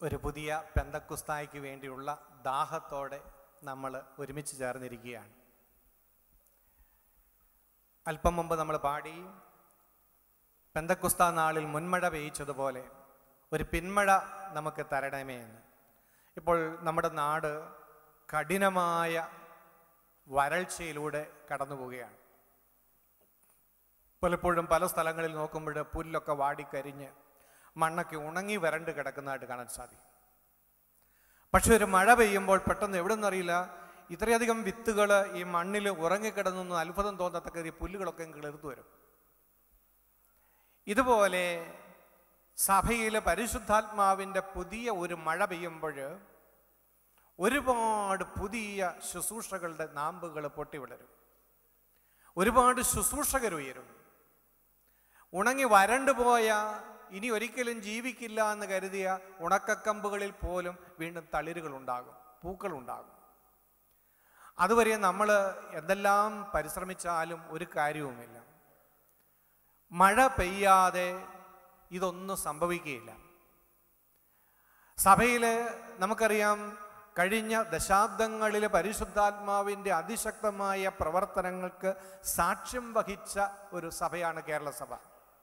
ഒരു പുതിയ പെന്തക്കുസ്തായ്ക്ക് വേണ്ടിയുള്ള ദാഹത്തോടെ നമ്മൾ ഒരുമിച്ച് ചേർന്നിരിക്കുകയാണ് അല്പം മുമ്പ് നമ്മൾ പാടി പെന്തക്കുസ്ത നാളിൽ മുൻമഴ പെയ്ച്ചതുപോലെ ഒരു പിന്മഴ നമുക്ക് തരണമേ എന്ന് ഇപ്പോൾ നമ്മുടെ നാട് കഠിനമായ വരൾച്ചയിലൂടെ കടന്നു പോവുകയാണ് പലപ്പോഴും പല സ്ഥലങ്ങളിൽ നോക്കുമ്പോൾ പുല്ലൊക്കെ വാടിക്കരിഞ്ഞ് മണ്ണൊക്കെ ഉണങ്ങി വരണ്ട് കിടക്കുന്നതായിട്ട് കാണാൻ സാധിക്കും പക്ഷെ ഒരു മഴ പെയ്യുമ്പോൾ പെട്ടെന്ന് എവിടെ നിന്നറിയില്ല ഇത്രയധികം വിത്തുകൾ ഈ മണ്ണിൽ ഉറങ്ങിക്കിടന്നൊന്നും അത്ഭുതം തോന്നത്തക്ക ഈ പുല്ലുകളൊക്കെ കിളിർത്തു വരും ഇതുപോലെ സഭയിലെ പരിശുദ്ധാത്മാവിൻ്റെ പുതിയ ഒരു മഴ പെയ്യുമ്പോൾ ഒരുപാട് പുതിയ ശുശ്രൂഷകളുടെ നാമ്പുകൾ പൊട്ടിവിടരും ഒരുപാട് ശുശ്രൂഷകർ ഉയരും ഉണങ്ങി വരണ്ടു പോയ ഇനി ഒരിക്കലും ജീവിക്കില്ല എന്ന് കരുതിയ ഉണക്കക്കമ്പുകളിൽ പോലും വീണ്ടും തളിരുകൾ ഉണ്ടാകും പൂക്കൾ ഉണ്ടാകും അതുവരെ നമ്മൾ എന്തെല്ലാം പരിശ്രമിച്ചാലും ഒരു കാര്യവുമില്ല മഴ പെയ്യാതെ ഇതൊന്നും സംഭവിക്കുകയില്ല സഭയിൽ നമുക്കറിയാം കഴിഞ്ഞ ദശാബ്ദങ്ങളിലെ പരിശുദ്ധാത്മാവിൻ്റെ അതിശക്തമായ പ്രവർത്തനങ്ങൾക്ക് സാക്ഷ്യം വഹിച്ച ഒരു സഭയാണ് കേരള സഭ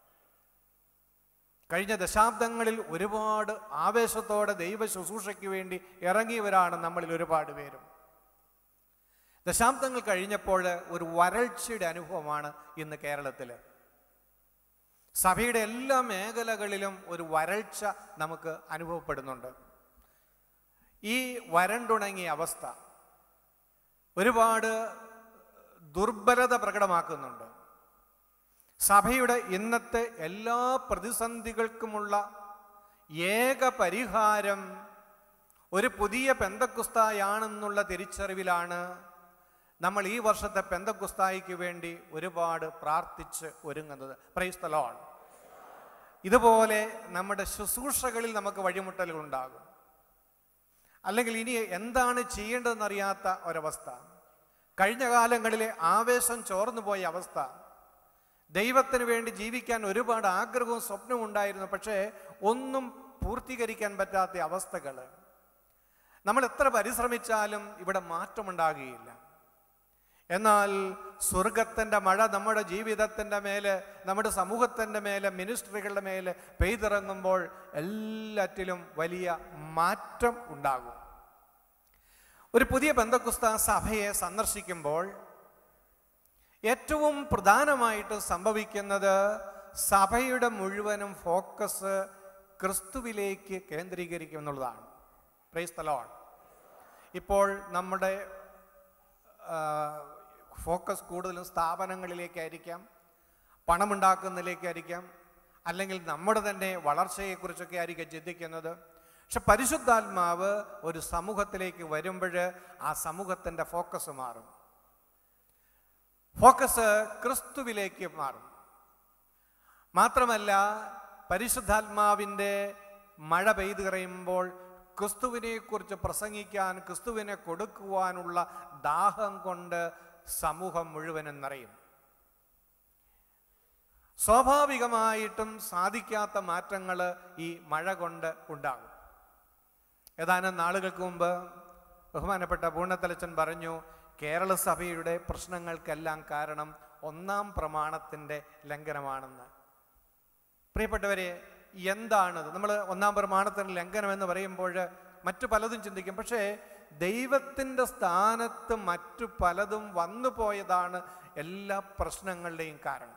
കഴിഞ്ഞ ദശാബ്ദങ്ങളിൽ ഒരുപാട് ആവേശത്തോടെ ദൈവ ശുശ്രൂഷയ്ക്ക് വേണ്ടി ഇറങ്ങിയവരാണ് നമ്മളിൽ ഒരുപാട് പേരും ദശാബ്ദങ്ങൾ കഴിഞ്ഞപ്പോൾ ഒരു വരൾച്ചയുടെ അനുഭവമാണ് ഇന്ന് കേരളത്തിൽ സഭയുടെ എല്ലാ മേഖലകളിലും ഒരു വരൾച്ച നമുക്ക് അനുഭവപ്പെടുന്നുണ്ട് ഈ വരണ്ടുണങ്ങിയ അവസ്ഥ ഒരുപാട് ദുർബലത പ്രകടമാക്കുന്നുണ്ട് സഭയുടെ ഇന്നത്തെ എല്ലാ പ്രതിസന്ധികൾക്കുമുള്ള ഏക പരിഹാരം ഒരു പുതിയ പെന്തക്കുസ്തായാണെന്നുള്ള തിരിച്ചറിവിലാണ് നമ്മൾ ഈ വർഷത്തെ പെന്തക്കുസ്തായിക്ക് വേണ്ടി ഒരുപാട് പ്രാർത്ഥിച്ച് ഒരുങ്ങുന്നത് പ്രൈസ്തലോൺ ഇതുപോലെ നമ്മുടെ ശുശ്രൂഷകളിൽ നമുക്ക് വഴിമുട്ടലുകൾ ഉണ്ടാകും അല്ലെങ്കിൽ ഇനി എന്താണ് ചെയ്യേണ്ടതെന്നറിയാത്ത ഒരവസ്ഥ കഴിഞ്ഞ കാലങ്ങളിലെ ആവേശം ചോർന്നു പോയ അവസ്ഥ ദൈവത്തിന് വേണ്ടി ജീവിക്കാൻ ഒരുപാട് ആഗ്രഹവും സ്വപ്നവും ഉണ്ടായിരുന്നു പക്ഷേ ഒന്നും പൂർത്തീകരിക്കാൻ പറ്റാത്ത അവസ്ഥകൾ നമ്മൾ എത്ര പരിശ്രമിച്ചാലും ഇവിടെ മാറ്റമുണ്ടാകുകയില്ല എന്നാൽ സ്വർഗത്തിൻ്റെ മഴ നമ്മുടെ ജീവിതത്തിൻ്റെ മേലെ നമ്മുടെ സമൂഹത്തിൻ്റെ മേലെ മിനിസ്ട്രികളുടെ മേലെ പെയ്തിറങ്ങുമ്പോൾ എല്ലാറ്റിലും വലിയ മാറ്റം ഉണ്ടാകും ഒരു പുതിയ ബന്ധക്കുസ്ത സഭയെ സന്ദർശിക്കുമ്പോൾ ഏറ്റവും പ്രധാനമായിട്ട് സംഭവിക്കുന്നത് സഭയുടെ മുഴുവനും ഫോക്കസ് ക്രിസ്തുവിലേക്ക് കേന്ദ്രീകരിക്കും എന്നുള്ളതാണ് പ്രൈസ് തലോൺ ഇപ്പോൾ നമ്മുടെ ഫോക്കസ് കൂടുതലും സ്ഥാപനങ്ങളിലേക്കായിരിക്കാം പണമുണ്ടാക്കുന്നതിലേക്കായിരിക്കാം അല്ലെങ്കിൽ നമ്മുടെ തന്നെ വളർച്ചയെക്കുറിച്ചൊക്കെ ആയിരിക്കും ചിന്തിക്കുന്നത് പക്ഷെ പരിശുദ്ധാത്മാവ് ഒരു സമൂഹത്തിലേക്ക് വരുമ്പോൾ ആ സമൂഹത്തിൻ്റെ ഫോക്കസ് മാറും ഫോക്കസ് ക്രിസ്തുവിലേക്ക് മാറും മാത്രമല്ല പരിശുദ്ധാത്മാവിൻ്റെ മഴ പെയ്തു കഴിയുമ്പോൾ ക്രിസ്തുവിനെ കുറിച്ച് പ്രസംഗിക്കാൻ ക്രിസ്തുവിനെ കൊടുക്കുവാനുള്ള ദാഹം കൊണ്ട് സമൂഹം മുഴുവനും നിറയും സ്വാഭാവികമായിട്ടും സാധിക്കാത്ത മാറ്റങ്ങൾ ഈ മഴ കൊണ്ട് ഉണ്ടാകും ഏതാനും നാളുകൾക്ക് മുമ്പ് ബഹുമാനപ്പെട്ട പൂർണ്ണത്തലച്ചൻ പറഞ്ഞു കേരള സഭയുടെ പ്രശ്നങ്ങൾക്കെല്ലാം കാരണം ഒന്നാം പ്രമാണത്തിൻ്റെ ലംഘനമാണെന്ന് പ്രിയപ്പെട്ടവരെ എന്താണത് നമ്മൾ ഒന്നാം പ്രമാണത്തിന് ലംഘനം എന്ന് പറയുമ്പോൾ മറ്റു പലതും ചിന്തിക്കും പക്ഷേ ദൈവത്തിൻ്റെ സ്ഥാനത്ത് മറ്റു പലതും വന്നു പോയതാണ് എല്ലാ പ്രശ്നങ്ങളുടെയും കാരണം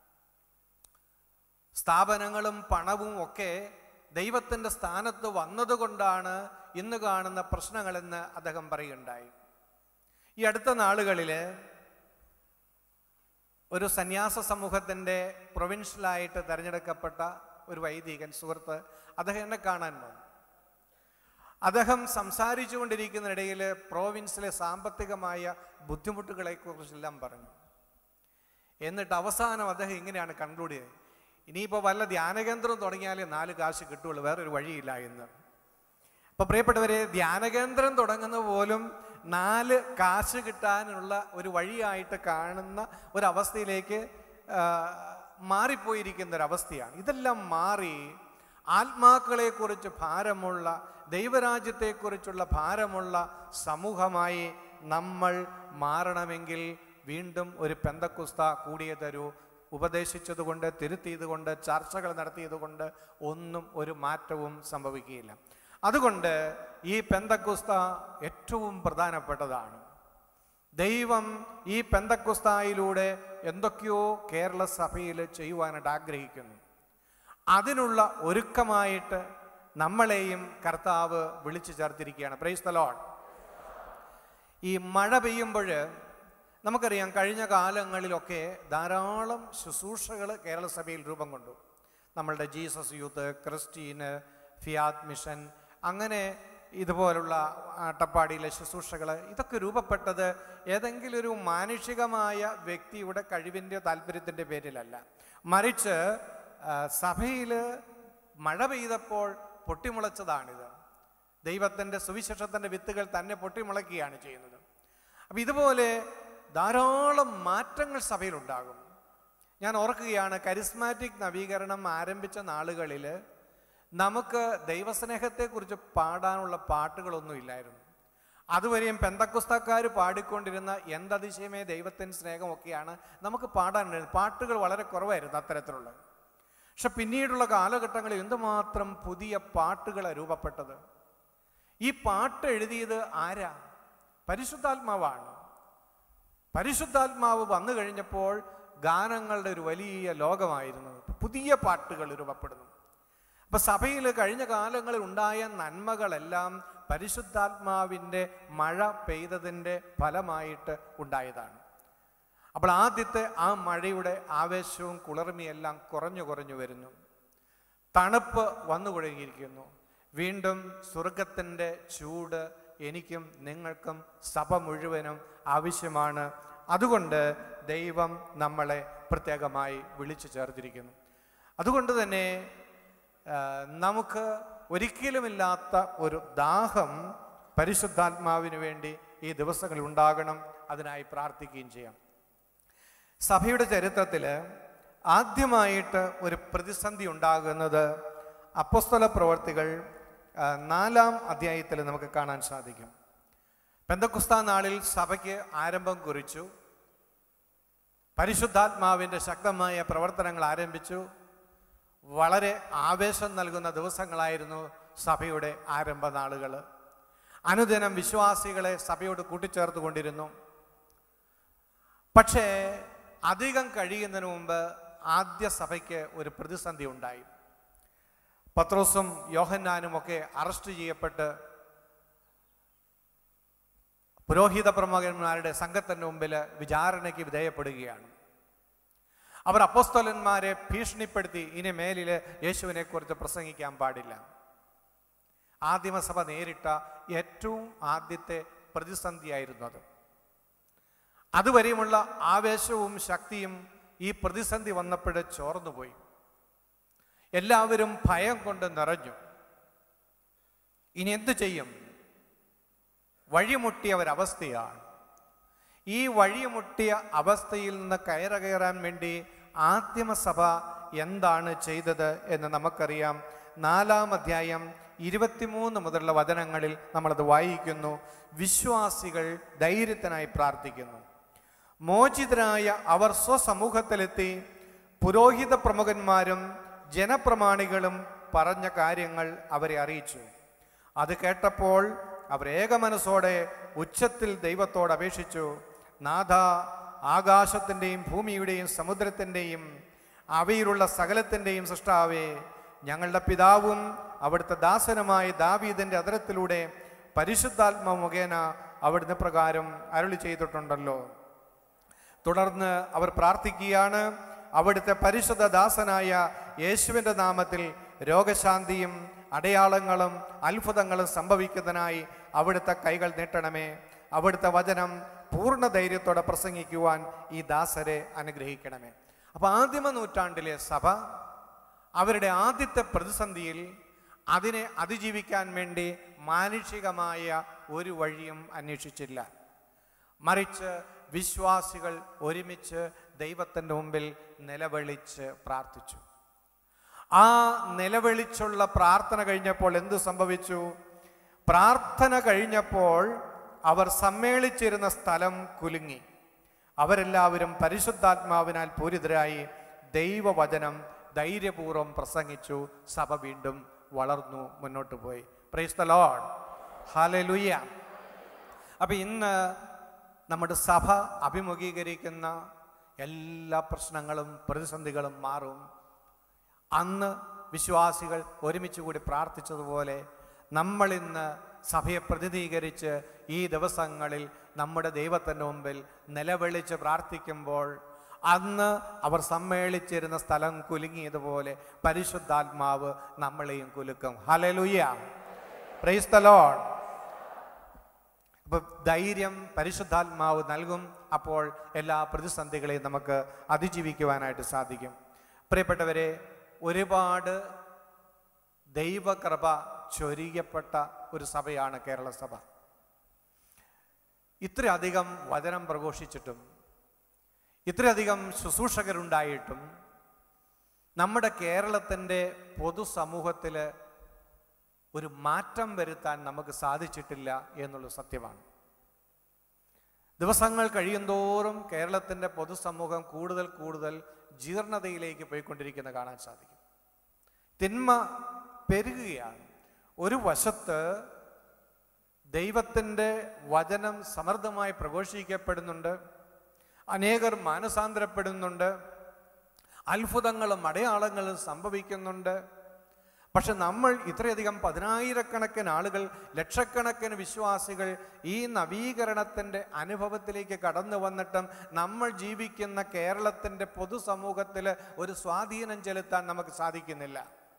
സ്ഥാപനങ്ങളും പണവും ഒക്കെ ദൈവത്തിൻ്റെ സ്ഥാനത്ത് വന്നതുകൊണ്ടാണ് ഇന്ന് കാണുന്ന പ്രശ്നങ്ങളെന്ന് അദ്ദേഹം പറയുകയുണ്ടായി ഈ അടുത്ത നാളുകളിൽ ഒരു സന്യാസ സമൂഹത്തിൻ്റെ പ്രൊവിൻഷ്യലായിട്ട് തിരഞ്ഞെടുക്കപ്പെട്ട ഒരു വൈദികൻ സുഹൃത്ത് അദ്ദേഹം എന്നെ കാണാൻ വന്നു അദ്ദേഹം സംസാരിച്ചു കൊണ്ടിരിക്കുന്നതിനിടയിൽ പ്രോവിൻസിലെ സാമ്പത്തികമായ ബുദ്ധിമുട്ടുകളെക്കുറിച്ചെല്ലാം പറഞ്ഞു എന്നിട്ട് അവസാനം അദ്ദേഹം ഇങ്ങനെയാണ് കൺക്ലൂഡ് ചെയ്തത് ഇനിയിപ്പോൾ വല്ല ധ്യാനകേന്ദ്രം തുടങ്ങിയാലേ നാല് കാശ് കിട്ടുള്ളൂ വേറൊരു വഴിയില്ല എന്ന് അപ്പോൾ പ്രിയപ്പെട്ടവരെ ധ്യാനകേന്ദ്രം തുടങ്ങുന്ന പോലും നാല് കാശ് കിട്ടാനുള്ള ഒരു വഴിയായിട്ട് കാണുന്ന ഒരവസ്ഥയിലേക്ക് ആ, മാറിപ്പോയിരിക്കുന്ന ഒരവസ്ഥയാണ് ഇതെല്ലാം മാറി ആത്മാക്കളെക്കുറിച്ച് ഭാരമുള്ള ദൈവരാജ്യത്തെക്കുറിച്ചുള്ള ഭാരമുള്ള സമൂഹമായി നമ്മൾ മാറണമെങ്കിൽ വീണ്ടും ഒരു പെന്തക്കുസ്ത കൂടിയേ തരൂ ഉപദേശിച്ചതുകൊണ്ട് തിരുത്തിയതുകൊണ്ട് ചർച്ചകൾ നടത്തിയതുകൊണ്ട് ഒന്നും ഒരു മാറ്റവും സംഭവിക്കുകയില്ല അതുകൊണ്ട് ഈ പെന്തക്കുസ്ത ഏറ്റവും പ്രധാനപ്പെട്ടതാണ് ദൈവം ഈ പെന്തക്കുസ്തായിലൂടെ എന്തൊക്കെയോ കേരള സഭയിൽ ചെയ്യുവാനായിട്ട് ആഗ്രഹിക്കുന്നു അതിനുള്ള ഒരുക്കമായിട്ട് നമ്മളെയും കർത്താവ് വിളിച്ചു ചേർത്തിരിക്കുകയാണ് പ്രൈസ് ദ ലോഡ് ഈ മഴ പെയ്യുമ്പോൾ നമുക്കറിയാം കഴിഞ്ഞ കാലങ്ങളിലൊക്കെ ധാരാളം ശുശ്രൂഷകൾ കേരള സഭയിൽ രൂപം കൊണ്ടു നമ്മളുടെ ജീസസ് യൂത്ത് ക്രിസ്റ്റീന് ഫിയാദ് മിഷൻ അങ്ങനെ ഇതുപോലുള്ള അട്ടപ്പാടിയിലെ ശുശ്രൂഷകൾ ഇതൊക്കെ രൂപപ്പെട്ടത് ഏതെങ്കിലും ഒരു മാനുഷികമായ വ്യക്തിയുടെ കഴിവിൻ്റെ താല്പര്യത്തിൻ്റെ പേരിലല്ല മറിച്ച് സഭയിൽ മഴ പെയ്തപ്പോൾ പൊട്ടിമുളച്ചതാണിത് ദൈവത്തിൻ്റെ സുവിശേഷത്തിൻ്റെ വിത്തുകൾ തന്നെ പൊട്ടിമുളയ്ക്കുകയാണ് ചെയ്യുന്നത് അപ്പം ഇതുപോലെ ധാരാളം മാറ്റങ്ങൾ സഭയിലുണ്ടാകും ഞാൻ ഓർക്കുകയാണ് കരിസ്മാറ്റിക് നവീകരണം ആരംഭിച്ച നാളുകളിൽ നമുക്ക് ദൈവസ്നേഹത്തെക്കുറിച്ച് പാടാനുള്ള പാട്ടുകളൊന്നും ഇല്ലായിരുന്നു അതുവരെയും പെന്തക്കുസ്തക്കാർ പാടിക്കൊണ്ടിരുന്ന എന്തതിശയമേ ദൈവത്തിൻ്റെ സ്നേഹമൊക്കെയാണ് നമുക്ക് പാടാനുണ്ടായിരുന്നത് പാട്ടുകൾ വളരെ കുറവായിരുന്നു അത്തരത്തിലുള്ളത് പക്ഷെ പിന്നീടുള്ള കാലഘട്ടങ്ങളിൽ എന്തുമാത്രം പുതിയ പാട്ടുകളാണ് രൂപപ്പെട്ടത് ഈ പാട്ട് എഴുതിയത് ആരാ പരിശുദ്ധാത്മാവാണ് പരിശുദ്ധാത്മാവ് വന്നു കഴിഞ്ഞപ്പോൾ ഗാനങ്ങളുടെ ഒരു വലിയ ലോകമായിരുന്നു പുതിയ പാട്ടുകൾ രൂപപ്പെടുന്നു അപ്പൊ സഭയിൽ കഴിഞ്ഞ കാലങ്ങളിൽ ഉണ്ടായ നന്മകളെല്ലാം പരിശുദ്ധാത്മാവിൻ്റെ മഴ പെയ്തതിൻ്റെ ഫലമായിട്ട് ഉണ്ടായതാണ് അപ്പോൾ ആദ്യത്തെ ആ മഴയുടെ ആവേശവും കുളിർമയെല്ലാം കുറഞ്ഞു കുറഞ്ഞു വരുന്നു തണുപ്പ് വന്നു കുഴങ്ങിയിരിക്കുന്നു വീണ്ടും സ്വർഗത്തിൻ്റെ ചൂട് എനിക്കും നിങ്ങൾക്കും സഭ മുഴുവനും ആവശ്യമാണ് അതുകൊണ്ട് ദൈവം നമ്മളെ പ്രത്യേകമായി വിളിച്ചു ചേർത്തിരിക്കുന്നു അതുകൊണ്ട് തന്നെ ആ, നമുക്ക് ഒരിക്കലുമില്ലാത്ത ഒരു ദാഹം പരിശുദ്ധാത്മാവിന് വേണ്ടി ഈ ദിവസങ്ങളിൽ ഉണ്ടാകണം അതിനായി പ്രാർത്ഥിക്കുകയും ചെയ്യാം സഭയുടെ ചരിത്രത്തിൽ ആദ്യമായിട്ട് ഒരു പ്രതിസന്ധി ഉണ്ടാകുന്നത് അപ്പസ്തല പ്രവർത്തികൾ ആ, നാലാം അധ്യായത്തിൽ നമുക്ക് കാണാൻ സാധിക്കും പെന്തക്കുസ്താ നാളിൽ സഭയ്ക്ക് ആരംഭം കുറിച്ചു പരിശുദ്ധാത്മാവിൻ്റെ ശക്തമായ പ്രവർത്തനങ്ങൾ ആരംഭിച്ചു വളരെ ആവേശം നൽകുന്ന ദിവസങ്ങളായിരുന്നു സഭയുടെ ആരംഭ നാളുകൾ അനുദിനം വിശ്വാസികളെ സഭയോട് കൂട്ടിച്ചേർത്ത് കൊണ്ടിരുന്നു പക്ഷേ അധികം കഴിയുന്നതിന് മുമ്പ് ആദ്യ സഭയ്ക്ക് ഒരു പ്രതിസന്ധി ഉണ്ടായി പത്രോസും യോഹന്നാനും ഒക്കെ അറസ്റ്റ് ചെയ്യപ്പെട്ട് പുരോഹിത പ്രമുഖന്മാരുടെ സംഘത്തിന് മുമ്പിൽ വിചാരണയ്ക്ക് വിധേയപ്പെടുകയാണ് അവർ അപ്പോസ്തലന്മാരെ ഭീഷണിപ്പെടുത്തി ഇനി മേലിൽ യേശുവിനെ കുറിച്ച് പ്രസംഗിക്കാൻ പാടില്ല ആദിമസഭ നേരിട്ട ഏറ്റവും ആദ്യത്തെ പ്രതിസന്ധിയായിരുന്നു അത് അതുവരെയുമുള്ള ആവേശവും ശക്തിയും ഈ പ്രതിസന്ധി വന്നപ്പോൾ ചോർന്നുപോയി എല്ലാവരും ഭയം കൊണ്ട് നിറഞ്ഞു ഇനി എന്തു ചെയ്യും വഴിമുട്ടിയ ഒരവസ്ഥയാണ് ഈ വഴിമുട്ടിയ അവസ്ഥയിൽ നിന്ന് കയറ കയറാൻ വേണ്ടി ആദ്യമസഭ എന്താണ് ചെയ്തത് എന്ന് നമുക്കറിയാം നാലാം അധ്യായം ഇരുപത്തിമൂന്ന് മുതലുള്ള വചനങ്ങളിൽ നമ്മളത് വായിക്കുന്നു വിശ്വാസികൾ ധൈര്യത്തിനായി പ്രാർത്ഥിക്കുന്നു മോചിതരായ അവർ സ്വസമൂഹത്തിലെത്തി പുരോഹിത പ്രമുഖന്മാരും ജനപ്രമാണികളും പറഞ്ഞ കാര്യങ്ങൾ അവരെ അറിയിച്ചു അത് കേട്ടപ്പോൾ അവർ ഏകമനസ്സോടെ ഉച്ചത്തിൽ ദൈവത്തോട് അപേക്ഷിച്ചു നാഥ ആകാശത്തിൻ്റെയും ഭൂമിയുടെയും സമുദ്രത്തിൻ്റെയും അവയിലുള്ള സകലത്തിൻ്റെയും സൃഷ്ടാവേ ഞങ്ങളുടെ പിതാവും അവിടുത്തെ ദാസനുമായ ദാവീദിൻ്റെ അതരത്തിലൂടെ പരിശുദ്ധാത്മ മുഖേന അവിടുന്ന് പ്രകാരം അരുളി ചെയ്തിട്ടുണ്ടല്ലോ തുടർന്ന് അവർ പ്രാർത്ഥിക്കുകയാണ് അവിടുത്തെ പരിശുദ്ധ ദാസനായ യേശുവിൻ്റെ നാമത്തിൽ രോഗശാന്തിയും അടയാളങ്ങളും അത്ഭുതങ്ങളും സംഭവിക്കുന്നതിനായി അവിടുത്തെ കൈകൾ നീട്ടണമേ അവിടുത്തെ വചനം പൂർണ്ണ ധൈര്യത്തോടെ പ്രസംഗിക്കുവാൻ ഈ ദാസരെ അനുഗ്രഹിക്കണമേ അപ്പോൾ ആദിമ നൂറ്റാണ്ടിലെ സഭ അവരുടെ ആദ്യത്തെ പ്രതിസന്ധിയിൽ അതിനെ അതിജീവിക്കാൻ വേണ്ടി മാനുഷികമായ ഒരു വഴിയും അന്വേഷിച്ചില്ല മറിച്ച് വിശ്വാസികൾ ഒരുമിച്ച് ദൈവത്തിൻ്റെ മുമ്പിൽ നിലവിളിച്ച് പ്രാർത്ഥിച്ചു ആ നിലവിളിച്ചുള്ള പ്രാർത്ഥന കഴിഞ്ഞപ്പോൾ എന്ത് സംഭവിച്ചു പ്രാർത്ഥന കഴിഞ്ഞപ്പോൾ അവർ സമ്മേളിച്ചിരുന്ന സ്ഥലം കുലുങ്ങി അവരെല്ലാവരും പരിശുദ്ധാത്മാവിനാൽ പൂരിതരായി ദൈവവചനം ധൈര്യപൂർവ്വം പ്രസംഗിച്ചു സഭ വീണ്ടും വളർന്നു മുന്നോട്ട് പോയി പ്രൈസ് ദ ലോഡ് ഹാലലുയ്യ അപ്പം ഇന്ന് നമ്മുടെ സഭ അഭിമുഖീകരിക്കുന്ന എല്ലാ പ്രശ്നങ്ങളും പ്രതിസന്ധികളും മാറും അന്ന് വിശ്വാസികൾ ഒരുമിച്ച് കൂടി പ്രാർത്ഥിച്ചതുപോലെ നമ്മൾ ഇന്ന് സഭയെ പ്രതിനിധീകരിച്ച് ഈ ദിവസങ്ങളിൽ നമ്മുടെ ദൈവത്തിൻ്റെ മുമ്പിൽ നിലവിളിച്ച് പ്രാർത്ഥിക്കുമ്പോൾ അന്ന് അവർ സമ്മേളിച്ചിരുന്ന സ്ഥലം കുലുങ്ങിയതുപോലെ പരിശുദ്ധാത്മാവ് നമ്മളെയും കുലുക്കും ഹലലുയ്യ പ്രൈസ് ദ ലോഡ് അപ്പൊ ധൈര്യം പരിശുദ്ധാത്മാവ് നൽകും അപ്പോൾ എല്ലാ പ്രതിസന്ധികളെയും നമുക്ക് അതിജീവിക്കുവാനായിട്ട് സാധിക്കും പ്രിയപ്പെട്ടവരെ ഒരുപാട് ദൈവകൃപ ചൊരിയപ്പെട്ട ഒരു സഭയാണ് കേരള സഭ ഇത്രയധികം വചനം പ്രഘോഷിച്ചിട്ടും ഇത്രയധികം ശുശ്രൂഷകരുണ്ടായിട്ടും നമ്മുടെ കേരളത്തിൻ്റെ പൊതുസമൂഹത്തിൽ ഒരു മാറ്റം വരുത്താൻ നമുക്ക് സാധിച്ചിട്ടില്ല എന്നുള്ള സത്യമാണ് ദിവസങ്ങൾ കഴിയുന്തോറും കേരളത്തിൻ്റെ പൊതുസമൂഹം കൂടുതൽ കൂടുതൽ ജീർണതയിലേക്ക് പോയിക്കൊണ്ടിരിക്കുന്ന കാണാൻ സാധിക്കും തിന്മ പെരുകുകയാണ് ഒരു വശത്ത് ദൈവത്തിൻ്റെ വചനം സമൃദ്ധമായി പ്രഘോഷിക്കപ്പെടുന്നുണ്ട് അനേകർ മാനസാന്തരപ്പെടുന്നുണ്ട് അത്ഭുതങ്ങളും അടയാളങ്ങളും സംഭവിക്കുന്നുണ്ട് പക്ഷെ നമ്മൾ ഇത്രയധികം പതിനായിരക്കണക്കിന് ആളുകൾ ലക്ഷക്കണക്കിന് വിശ്വാസികൾ ഈ നവീകരണത്തിൻ്റെ അനുഭവത്തിലേക്ക് കടന്നു വന്നിട്ടും നമ്മൾ ജീവിക്കുന്ന കേരളത്തിൻ്റെ പൊതുസമൂഹത്തിൽ ഒരു സ്വാധീനം ചെലുത്താൻ നമുക്ക് സാധിക്കുന്നില്ല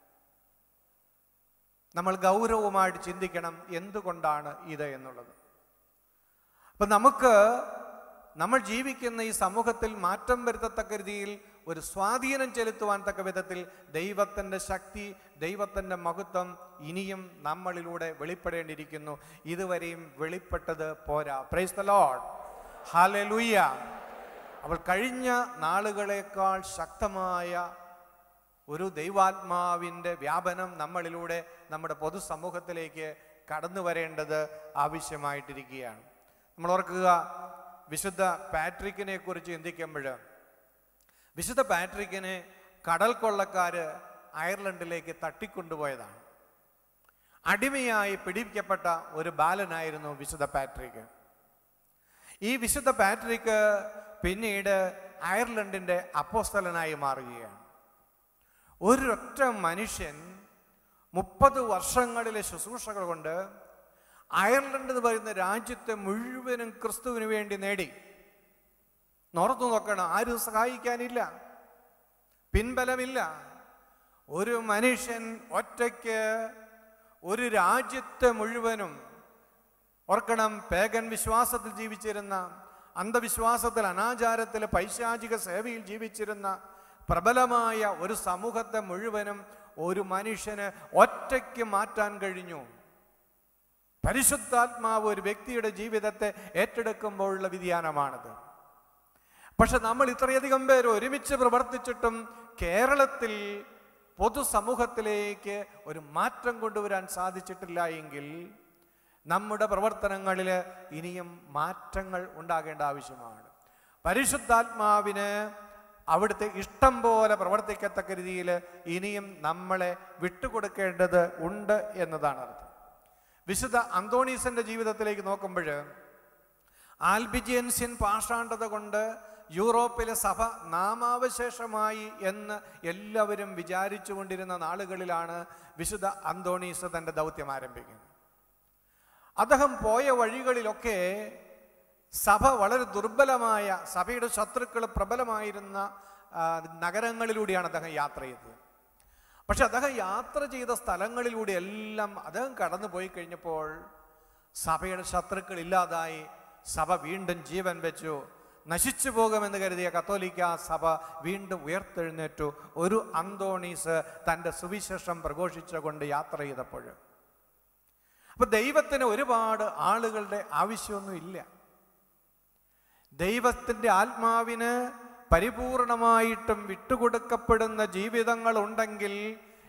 നമ്മൾ ഗൗരവമായിട്ട് ചിന്തിക്കണം എന്തുകൊണ്ടാണ് ഇത് എന്നുള്ളത് അപ്പം നമുക്ക് നമ്മൾ ജീവിക്കുന്ന ഈ സമൂഹത്തിൽ മാറ്റം വരുത്തത്തക്ക രീതിയിൽ ഒരു സ്വാധീനം ചെലുത്തുവാൻ തക്ക വിധത്തിൽ ദൈവത്തിൻ്റെ ശക്തി ദൈവത്തിൻ്റെ മഹത്വം ഇനിയും നമ്മളിലൂടെ വെളിപ്പെടേണ്ടിയിരിക്കുന്നു ഇതുവരെയും വെളിപ്പെട്ടത് പോരാ പ്രൈസ് ദ ലോഡ് ഹാലലൂയ അവൾ കഴിഞ്ഞ നാളുകളേക്കാൾ ശക്തമായ ഒരു ദൈവാത്മാവിൻ്റെ വ്യാപനം നമ്മളിലൂടെ നമ്മുടെ പൊതുസമൂഹത്തിലേക്ക് കടന്നു വരേണ്ടത് ആവശ്യമായിട്ടിരിക്കുകയാണ് നമ്മൾ ഓർക്കുക വിശുദ്ധ പാട്രിക്കിനെ കുറിച്ച് ചിന്തിക്കുമ്പോൾ വിശുദ്ധ പാട്രിക്കിനെ കടൽ കൊള്ളക്കാര് അയർലൻഡിലേക്ക് തട്ടിക്കൊണ്ടുപോയതാണ് അടിമയായി പിടിപ്പിക്കപ്പെട്ട ഒരു ബാലനായിരുന്നു വിശുദ്ധ പാട്രിക്ക് ഈ വിശുദ്ധ പാട്രിക്ക് പിന്നീട് അയർലൻഡിൻ്റെ അപ്പോസ്തലനായി മാറുകയാണ് ഒരൊറ്റ മനുഷ്യൻ മുപ്പത് വർഷങ്ങളിലെ ശുശ്രൂഷകൾ കൊണ്ട് അയർലൻഡ് എന്ന് പറയുന്ന രാജ്യത്തെ മുഴുവനും ക്രിസ്തുവിന് വേണ്ടി നേടി നോർത്തു നോക്കണം ആരും സഹായിക്കാനില്ല പിൻബലമില്ല ഒരു മനുഷ്യൻ ഒറ്റയ്ക്ക് ഒരു രാജ്യത്തെ മുഴുവനും ഓർക്കണം പേഗൻ വിശ്വാസത്തിൽ ജീവിച്ചിരുന്ന അന്ധവിശ്വാസത്തിൽ അനാചാരത്തിൽ പൈശാചിക സേവയിൽ ജീവിച്ചിരുന്ന പ്രബലമായ ഒരു സമൂഹത്തെ മുഴുവനും ഒരു മനുഷ്യന് ഒറ്റയ്ക്ക് മാറ്റാൻ കഴിഞ്ഞു പരിശുദ്ധാത്മാവ് ഒരു വ്യക്തിയുടെ ജീവിതത്തെ ഏറ്റെടുക്കുമ്പോഴുള്ള വ്യതിയാനമാണത് പക്ഷെ നമ്മൾ ഇത്രയധികം പേര് ഒരുമിച്ച് പ്രവർത്തിച്ചിട്ടും കേരളത്തിൽ പൊതുസമൂഹത്തിലേക്ക് ഒരു മാറ്റം കൊണ്ടുവരാൻ സാധിച്ചിട്ടില്ല എങ്കിൽ നമ്മുടെ പ്രവർത്തനങ്ങളിൽ ഇനിയും മാറ്റങ്ങൾ ഉണ്ടാകേണ്ട ആവശ്യമാണ് പരിശുദ്ധാത്മാവിന് അവിടുത്തെ ഇഷ്ടം പോലെ പ്രവർത്തിക്കത്തക്ക രീതിയിൽ ഇനിയും നമ്മളെ വിട്ടുകൊടുക്കേണ്ടത് ഉണ്ട് എന്നതാണ് അർത്ഥം വിശുദ്ധ അന്തോണീസിന്റെ ജീവിതത്തിലേക്ക് നോക്കുമ്പോൾ ആൽബിജിയൻസ്യൻ പാഷാണ്ഡത കൊണ്ട് യൂറോപ്പിലെ സഭ നാമാവശേഷമായി എന്ന് എല്ലാവരും വിചാരിച്ചു കൊണ്ടിരുന്ന നാളുകളിലാണ് വിശുദ്ധ അന്തോണീസ് തൻ്റെ ദൗത്യം ആരംഭിക്കുന്നത് അദ്ദേഹം പോയ വഴികളിലൊക്കെ സഭ വളരെ ദുർബലമായ സഭയുടെ ശത്രുക്കൾ പ്രബലമായിരുന്ന ആ, നഗരങ്ങളിലൂടെയാണ് അദ്ദേഹം യാത്ര ചെയ്തത് പക്ഷെ അദ്ദേഹം യാത്ര ചെയ്ത സ്ഥലങ്ങളിലൂടെ എല്ലാം അദ്ദേഹം കടന്നു പോയി കഴിഞ്ഞപ്പോൾ സഭയുടെ ശത്രുക്കൾ ഇല്ലാതായി സഭ വീണ്ടും ജീവൻ വെച്ചു നശിച്ചു പോകുമെന്ന് കരുതിയ കത്തോലിക്ക സഭ വീണ്ടും ഉയർത്തെഴുന്നേറ്റു ഒരു അന്തോണീസ് തൻ്റെ സുവിശേഷം പ്രഘോഷിച്ചുകൊണ്ട് യാത്ര ചെയ്തപ്പോൾ അപ്പൊ ദൈവത്തിന് ഒരുപാട് ആളുകളുടെ ആവശ്യമൊന്നും ഇല്ല ദൈവത്തിൻ്റെ ആത്മാവിന് പരിപൂർണമായിട്ടും വിട്ടുകൊടുക്കപ്പെടുന്ന ജീവിതങ്ങൾ ഉണ്ടെങ്കിൽ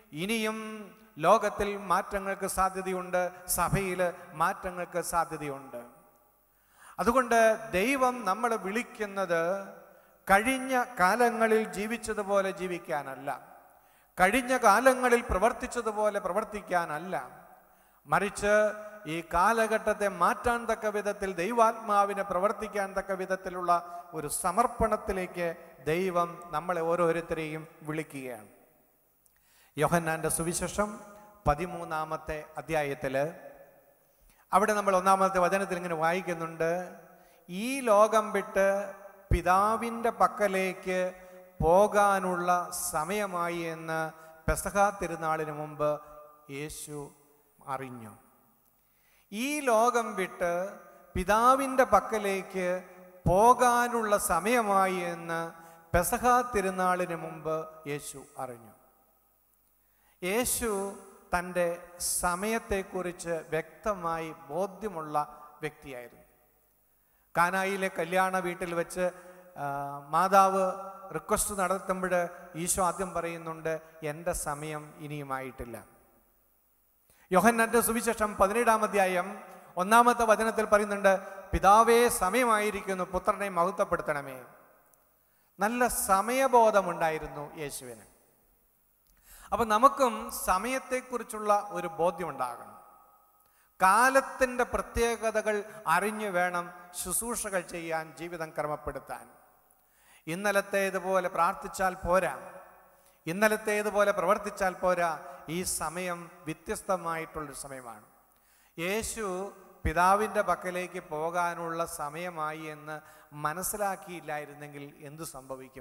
ഇനിയും ലോകത്തിൽ മാറ്റങ്ങൾക്ക് സാധ്യതയുണ്ട് സഭയിൽ മാറ്റങ്ങൾക്ക് സാധ്യതയുണ്ട് അതുകൊണ്ട് ദൈവം നമ്മളെ വിളിക്കുന്നത് കഴിഞ്ഞ കാലങ്ങളിൽ ജീവിച്ചതുപോലെ ജീവിക്കാനല്ല കഴിഞ്ഞ കാലങ്ങളിൽ പ്രവർത്തിച്ചതുപോലെ പ്രവർത്തിക്കാനല്ല മറിച്ച് ഈ കാലഘട്ടത്തെ മാറ്റാൻ തക്ക വിധത്തിൽ ദൈവാത്മാവിനെ പ്രവർത്തിക്കാൻ തക്ക വിധത്തിലുള്ള ഒരു സമർപ്പണത്തിലേക്ക് ദൈവം നമ്മളെ ഓരോരുത്തരെയും വിളിക്കുകയാണ് യോഹന്നാന്റെ സുവിശേഷം പതിമൂന്നാമത്തെ അധ്യായത്തിൽ അവിടെ നമ്മൾ ഒന്നാമത്തെ വചനത്തിൽ ഇങ്ങനെ വായിക്കുന്നുണ്ട് ഈ ലോകം വിട്ട് പിതാവിൻ്റെ പക്കലേക്ക് പോകാനുള്ള സമയമായി എന്ന് പെസഹ തിരുനാളിന് മുമ്പ് യേശു അറിഞ്ഞു ഈ ലോകം വിട്ട് പിതാവിൻ്റെ പക്കലേക്ക് പോകാനുള്ള സമയമായി എന്ന് പെസഹ തിരുനാളിന് മുമ്പ് യേശു അറിഞ്ഞു യേശു തൻ്റെ സമയത്തെക്കുറിച്ച് വ്യക്തമായി ബോധ്യമുള്ള വ്യക്തിയായിരുന്നു കാനായിലെ കല്യാണ വീട്ടിൽ വെച്ച് ആ, മാതാവ് റിക്വസ്റ്റ് നടത്തുമ്പോൾ ഈശോ ആദ്യം പറയുന്നുണ്ട് എൻ്റെ സമയം ഇനിയുമായിട്ടില്ല യോഹന്നാന്റെ സുവിശേഷം പതിനേഴാം അധ്യായം ഒന്നാമത്തെ വചനത്തിൽ പറയുന്നുണ്ട് പിതാവേ സമയമായിരിക്കുന്നു പുത്രനെ മഹത്വപ്പെടുത്തണമേ നല്ല സമയബോധമുണ്ടായിരുന്നു യേശുവിന് അപ്പൊ നമുക്കും സമയത്തെക്കുറിച്ചുള്ള ഒരു ബോധ്യമുണ്ടാകണം കാലത്തിൻ്റെ പ്രത്യേകതകൾ അറിഞ്ഞു വേണം ശുശ്രൂഷകൾ ചെയ്യാൻ ജീവിതം ക്രമപ്പെടുത്താൻ ഇന്നലത്തേതുപോലെ പ്രാർത്ഥിച്ചാൽ പോരാ ഇന്നലത്തേതുപോലെ പ്രവർത്തിച്ചാൽ പോരാ ഈ സമയം വ്യത്യസ്തമായിട്ടുള്ളൊരു സമയമാണ് യേശു പിതാവിൻ്റെ പക്കലേക്ക് പോകാനുള്ള സമയമായി എന്ന് മനസ്സിലാക്കിയില്ലായിരുന്നെങ്കിൽ എന്തു സംഭവിക്കും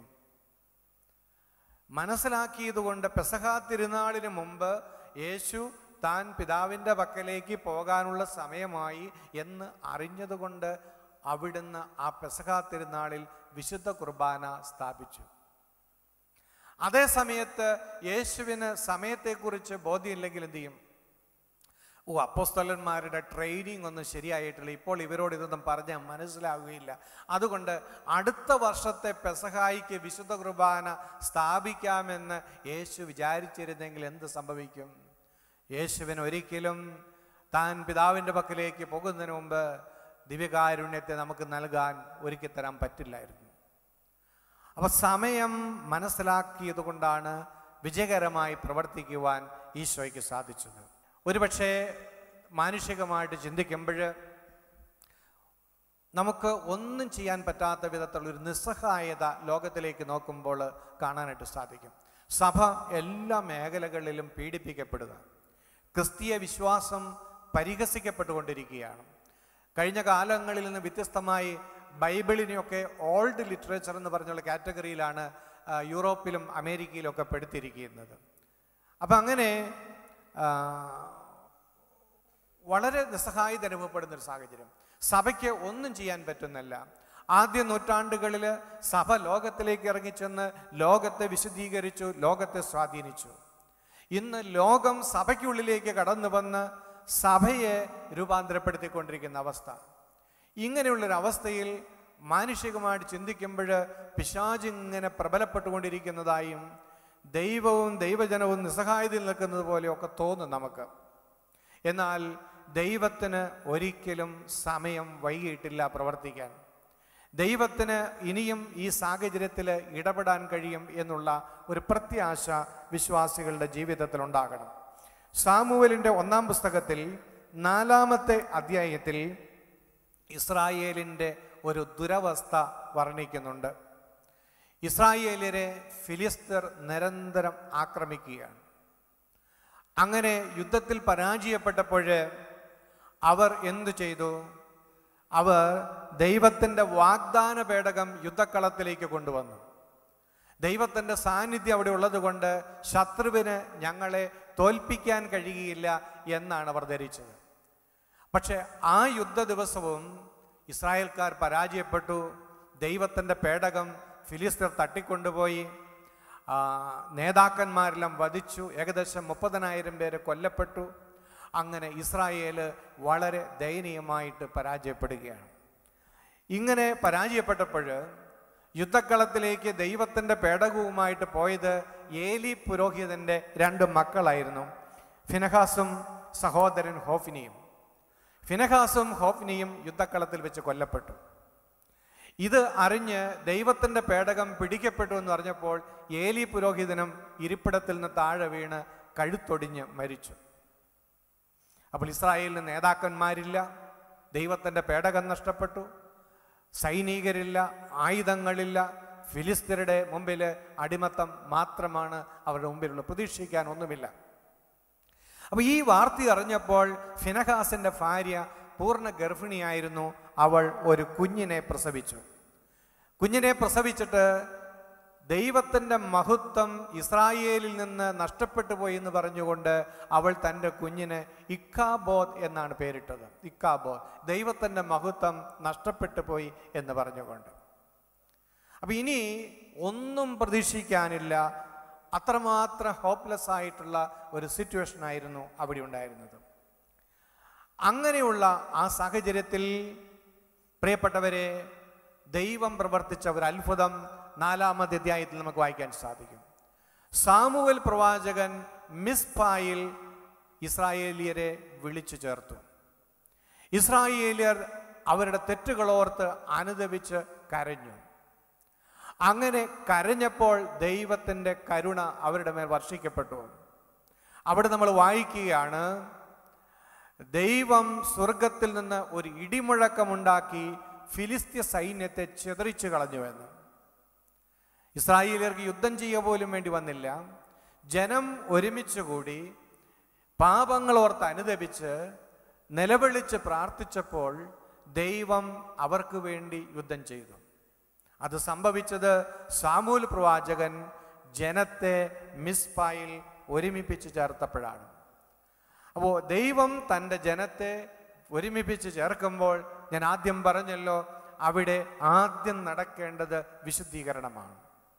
മനസ്സിലാക്കിയതുകൊണ്ട് പെസഹ തിരുനാളിന് മുമ്പ് യേശു താൻ പിതാവിൻ്റെ പക്കലേക്ക് പോകാനുള്ള സമയമായി എന്ന് അറിഞ്ഞതുകൊണ്ട് അവിടുന്ന് ആ പെസഹ തിരുനാളിൽ വിശുദ്ധ കുർബാന സ്ഥാപിച്ചു അതേ സമയത്ത് യേശുവിന് സമയത്തെക്കുറിച്ച് ബോധ്യമില്ലെങ്കിൽ എന്ത് ചെയ്യും ഓ അപ്പോസ്തലന്മാരുടെ ട്രെയിനിങ് ഒന്നും ശരിയായിട്ടില്ല ഇപ്പോൾ ഇവരോട് ഇതൊന്നും പറഞ്ഞാൽ മനസ്സിലാവുകയില്ല അതുകൊണ്ട് അടുത്ത വർഷത്തെ പെസഹായിക്ക് വിശുദ്ധ കുർബാന സ്ഥാപിക്കാമെന്ന് യേശു വിചാരിച്ചിരുന്നെങ്കിൽ എന്ത് സംഭവിക്കും യേശുവിന് ഒരിക്കലും താൻ പിതാവിൻ്റെ പക്കലേക്ക് പോകുന്നതിന് മുമ്പ് ദിവ്യകാരുണ്യത്തെ നമുക്ക് നൽകാൻ ഒരുക്കി തരാൻ പറ്റില്ലായിരുന്നു അപ്പൊ സമയം മനസ്സിലാക്കിയത് കൊണ്ടാണ് വിജയകരമായി പ്രവർത്തിക്കുവാൻ ഈശോയ്ക്ക് സാധിച്ചത് ഒരുപക്ഷെ മാനുഷികമായിട്ട് ചിന്തിക്കുമ്പോൾ നമുക്ക് ഒന്നും ചെയ്യാൻ പറ്റാത്ത വിധത്തിലുള്ള ഒരു നിസ്സഹായത ലോകത്തിലേക്ക് നോക്കുമ്പോൾ കാണാനായിട്ട് സാധിക്കും സഭ എല്ലാ മേഖലകളിലും പീഡിപ്പിക്കപ്പെടുക ക്രിസ്തീയ വിശ്വാസം പരിഹസിക്കപ്പെട്ടുകൊണ്ടിരിക്കുകയാണ് കഴിഞ്ഞ കാലങ്ങളിൽ നിന്ന് വ്യത്യസ്തമായി ബൈബിളിനെയൊക്കെ ഓൾഡ് ലിറ്ററേച്ചർ എന്ന് പറഞ്ഞുള്ള കാറ്റഗറിയിലാണ് ആ, യൂറോപ്പിലും അമേരിക്കയിലും ഒക്കെ പെടുത്തിയിരിക്കുന്നത് അപ്പം അങ്ങനെ ആ, വളരെ നിസ്സഹായത അനുഭവപ്പെടുന്ന ഒരു സാഹചര്യം സഭയ്ക്ക് ഒന്നും ചെയ്യാൻ പറ്റുന്നില്ല ആദ്യ നൂറ്റാണ്ടുകളിൽ സഭ ലോകത്തിലേക്ക് ഇറങ്ങിച്ചെന്ന് ലോകത്തെ വിശദീകരിച്ചു ലോകത്തെ സ്വാധീനിച്ചു ഇന്ന് ലോകം സഭയ്ക്കുള്ളിലേക്ക് കടന്നു വന്ന് സഭയെ രൂപാന്തരപ്പെടുത്തിക്കൊണ്ടിരിക്കുന്ന അവസ്ഥ ഇങ്ങനെയുള്ളൊരു അവസ്ഥയിൽ മാനുഷികമായിട്ട് ചിന്തിക്കുമ്പോൾ പിശാജ് ഇങ്ങനെ പ്രബലപ്പെട്ടുകൊണ്ടിരിക്കുന്നതായും ദൈവവും ദൈവജനവും നിസ്സഹായതയിൽ നിൽക്കുന്നത് പോലെയൊക്കെ തോന്നും നമുക്ക് എന്നാൽ ദൈവത്തിന് ഒരിക്കലും സമയം വൈകിട്ടില്ല പ്രവർത്തിക്കാൻ ദൈവത്തിന് ഇനിയും ഈ സാഹചര്യത്തിൽ ഇടപെടാൻ കഴിയും എന്നുള്ള ഒരു പ്രത്യാശ വിശ്വാസികളുടെ ജീവിതത്തിൽ ഉണ്ടാകണം സാമുവലിൻ്റെ ഒന്നാം പുസ്തകത്തിൽ നാലാമത്തെ അധ്യായത്തിൽ ഇസ്രായേലിൻ്റെ ഒരു ദുരവസ്ഥ വർണ്ണിക്കുന്നുണ്ട് ഇസ്രായേലിനെ ഫിലിസ്തർ നിരന്തരം ആക്രമിക്കുകയാണ് അങ്ങനെ യുദ്ധത്തിൽ പരാജയപ്പെട്ടപ്പോൾ അവർ എന്തു ചെയ്തു അവർ ദൈവത്തിൻ്റെ വാഗ്ദാന പേടകം യുദ്ധക്കളത്തിലേക്ക് കൊണ്ടുവന്നു ദൈവത്തിൻ്റെ സാന്നിധ്യം അവിടെ ഉള്ളത് കൊണ്ട് ശത്രുവിന് ഞങ്ങളെ തോൽപ്പിക്കാൻ കഴിയുകയില്ല എന്നാണ് അവർ ധരിച്ചത് പക്ഷെ ആ യുദ്ധ ദിവസവും ഇസ്രായേൽക്കാർ പരാജയപ്പെട്ടു ദൈവത്തിൻ്റെ പേടകം ഫിലിസ്തീർ തട്ടിക്കൊണ്ടുപോയി ആ, നേതാക്കന്മാരെല്ലാം വധിച്ചു ഏകദേശം മുപ്പതിനായിരം പേര് കൊല്ലപ്പെട്ടു അങ്ങനെ ഇസ്രായേൽ വളരെ ദയനീയമായിട്ട് പരാജയപ്പെടുകയാണ് ഇങ്ങനെ പരാജയപ്പെട്ടപ്പോൾ യുദ്ധക്കളത്തിലേക്ക് ദൈവത്തിൻ്റെ പേടകവുമായിട്ട് പോയത് ഏലി പുരോഹിതന്റെ രണ്ട് മക്കളായിരുന്നു ഫിനഹാസും സഹോദരൻ ഹോഫിനിയും ഫിനഹാസും ഹോഫ്നിയും യുദ്ധക്കളത്തിൽ വെച്ച് കൊല്ലപ്പെട്ടു ഇത് അറിഞ്ഞ് ദൈവത്തിൻ്റെ പേടകം പിടിക്കപ്പെട്ടു എന്ന് പറഞ്ഞപ്പോൾ ഏലി പുരോഹിതനും ഇരിപ്പിടത്തിൽ നിന്ന് താഴെ വീണ് കഴുത്തൊടിഞ്ഞ് മരിച്ചു അപ്പോൾ ഇസ്രായേലിന് നേതാക്കന്മാരില്ല ദൈവത്തിൻ്റെ പേടകം നഷ്ടപ്പെട്ടു സൈനികരില്ല ആയുധങ്ങളില്ല ഫിലിസ്തീനയുടെ മുമ്പിൽ അടിമത്തം മാത്രമാണ് അവരുടെ മുമ്പിലുള്ള പ്രതീക്ഷിക്കാൻ ഒന്നുമില്ല അപ്പോൾ ഈ വാർത്ത അറിഞ്ഞപ്പോൾ ഫിനഹാസിന്റെ ഭാര്യ പൂർണ്ണ ഗർഭിണിയായിരുന്നു അവൾ ഒരു കുഞ്ഞിനെ പ്രസവിച്ചു കുഞ്ഞിനെ പ്രസവിച്ചിട്ട് ദൈവത്തിൻ്റെ മഹത്വം ഇസ്രായേലിൽ നിന്ന് നഷ്ടപ്പെട്ടു പോയി എന്ന് പറഞ്ഞുകൊണ്ട് അവൾ തൻ്റെ കുഞ്ഞിന് ഇക്കാബോദ് എന്നാണ് പേരിട്ടത് ഇക്കാബോദ് ദൈവത്തിൻ്റെ മഹത്വം നഷ്ടപ്പെട്ടു പോയി എന്ന് പറഞ്ഞുകൊണ്ട് അപ്പം ഇനി ഒന്നും പ്രതീക്ഷിക്കാനില്ല അത്രമാത്രം ഹോപ്പ്ലെസ് ആയിട്ടുള്ള ഒരു സിറ്റുവേഷൻ ആയിരുന്നു അവിടെ ഉണ്ടായിരുന്നത് അങ്ങനെയുള്ള ആ സാഹചര്യത്തിൽ പ്രിയപ്പെട്ടവരെ ദൈവം പ്രവർത്തിച്ച ഒരു അത്ഭുതം നാലാമത്തെ അധ്യായത്തിൽ നമുക്ക് വായിക്കാൻ സാധിക്കും സാമുവൽ പ്രവാചകൻ മിസ്പായിൽ ഇസ്രായേലിയരെ വിളിച്ചു ചേർത്തു ഇസ്രായേലിയർ അവരുടെ തെറ്റുകളോർത്ത് അനുദപിച്ച് കരഞ്ഞു അങ്ങനെ കരഞ്ഞപ്പോൾ ദൈവത്തിൻ്റെ കരുണ അവരുടെ മേൽ വർഷിക്കപ്പെട്ടു അവിടെ നമ്മൾ വായിക്കുകയാണ് ദൈവം സ്വർഗത്തിൽ നിന്ന് ഒരു ഇടിമുഴക്കമുണ്ടാക്കി ഫിലിസ്തീയ സൈന്യത്തെ ചിതറിച്ചു കളഞ്ഞുവെന്ന് ഇസ്രായേലിയർക്ക് യുദ്ധം ചെയ്യുക പോലും വേണ്ടി വന്നില്ല ജനം ഒരുമിച്ച് കൂടി പാപങ്ങൾ ഓർത്ത് അനുദപിച്ച് നിലവിളിച്ച് പ്രാർത്ഥിച്ചപ്പോൾ ദൈവം അവർക്ക് വേണ്ടി യുദ്ധം ചെയ്തു അത് സംഭവിച്ചത് സാമൂൽ പ്രവാചകൻ ജനത്തെ മിസ്പായിൽ ഒരുമിപ്പിച്ച് ചേർത്തപ്പോഴാണ് അപ്പോൾ ദൈവം തൻ്റെ ജനത്തെ ഒരുമിപ്പിച്ച് ചേർക്കുമ്പോൾ ഞാൻ ആദ്യം പറഞ്ഞല്ലോ അവിടെ ആദ്യം നടക്കേണ്ടത് വിശുദ്ധീകരണമാണ്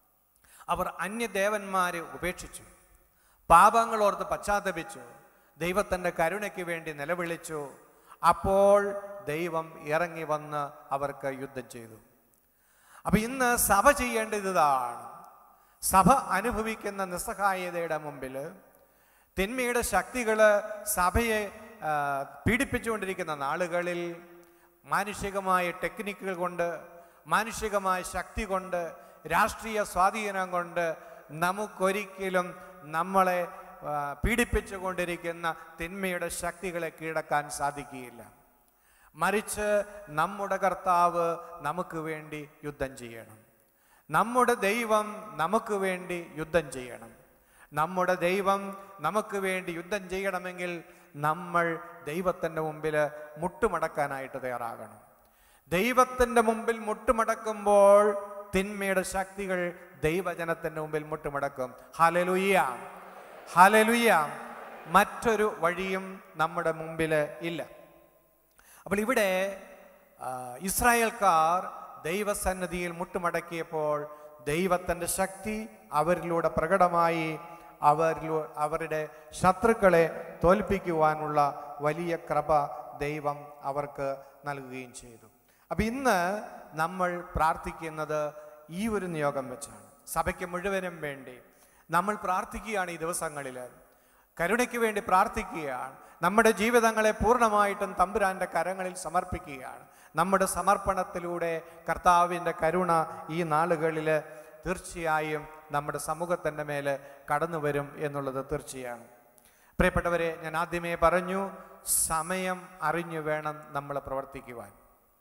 അവർ അന്യദേവന്മാരെ ഉപേക്ഷിച്ചു പാപങ്ങൾ ഓർത്ത് പശ്ചാത്തപിച്ചു ദൈവത്തിൻ്റെ കരുണയ്ക്ക് വേണ്ടി നിലവിളിച്ചു അപ്പോൾ ദൈവം ഇറങ്ങി വന്ന് അവർക്ക് യുദ്ധം ചെയ്തു അപ്പൊ ഇന്ന് സഭ ചെയ്യേണ്ടത് ഇതാണ് സഭ അനുഭവിക്കുന്ന നിസ്സഹായതയുടെ മുമ്പിൽ തിന്മയുടെ ശക്തികൾ സഭയെ ആ, പീഡിപ്പിച്ചുകൊണ്ടിരിക്കുന്ന നാളുകളിൽ മാനുഷികമായ ടെക്നിക്കുകൾ കൊണ്ട് മാനുഷികമായ ശക്തി കൊണ്ട് രാഷ്ട്രീയ സ്വാധീനം കൊണ്ട് നമുക്കൊരിക്കലും നമ്മളെ ആ, പീഡിപ്പിച്ചുകൊണ്ടിരിക്കുന്ന തിന്മയുടെ ശക്തികളെ കീഴടക്കാൻ സാധിക്കുകയില്ല മറിച്ച് നമ്മുടെ കർത്താവ് നമുക്ക് വേണ്ടി യുദ്ധം ചെയ്യണം നമ്മുടെ ദൈവം നമുക്ക് വേണ്ടി യുദ്ധം ചെയ്യണം നമ്മുടെ ദൈവം നമുക്ക് വേണ്ടി യുദ്ധം ചെയ്യണമെങ്കിൽ നമ്മൾ ദൈവത്തിൻ്റെ മുമ്പിൽ മുട്ടുമടക്കാനായിട്ട് തയ്യാറാകണം ദൈവത്തിൻ്റെ മുമ്പിൽ മുട്ടുമടക്കുമ്പോൾ തിന്മയുടെ ശക്തികൾ ദൈവജനത്തിൻ്റെ മുമ്പിൽ മുട്ടുമടക്കും ഹലലുയ്യ ഹലലുയ്യ മറ്റൊരു വഴിയും നമ്മുടെ മുമ്പിൽ ഇല്ല അപ്പോൾ ഇവിടെ ആ, ഇസ്രായേൽക്കാർ ദൈവസന്നിധിയിൽ മുട്ടുമടക്കിയപ്പോൾ ദൈവത്തിൻ്റെ ശക്തി അവരിലൂടെ പ്രകടമായി അവരിലൂ അവരുടെ ശത്രുക്കളെ തോൽപ്പിക്കുവാനുള്ള വലിയ കൃപ ദൈവം അവർക്ക് നൽകുകയും ചെയ്തു അപ്പം ഇന്ന് നമ്മൾ പ്രാർത്ഥിക്കുന്നത് ഈ ഒരു നിയോഗം വെച്ചാണ് സഭയ്ക്ക് മുഴുവനും വേണ്ടി നമ്മൾ പ്രാർത്ഥിക്കുകയാണ് ഈ ദിവസങ്ങളിൽ കരുണയ്ക്ക് വേണ്ടി പ്രാർത്ഥിക്കുകയാണ് നമ്മുടെ ജീവിതങ്ങളെ പൂർണ്ണമായിട്ടും തമ്പുരാൻ്റെ കരങ്ങളിൽ സമർപ്പിക്കുകയാണ് നമ്മുടെ സമർപ്പണത്തിലൂടെ കർത്താവിൻ്റെ കരുണ ഈ നാളുകളിൽ തീർച്ചയായും നമ്മുടെ സമൂഹത്തിൻ്റെ മേൽ കടന്നു വരും എന്നുള്ളത് തീർച്ചയാണ് പ്രിയപ്പെട്ടവരെ ഞാൻ ആദ്യമേ പറഞ്ഞു സമയം അറിഞ്ഞു വേണം നമ്മൾ പ്രവർത്തിക്കുവാൻ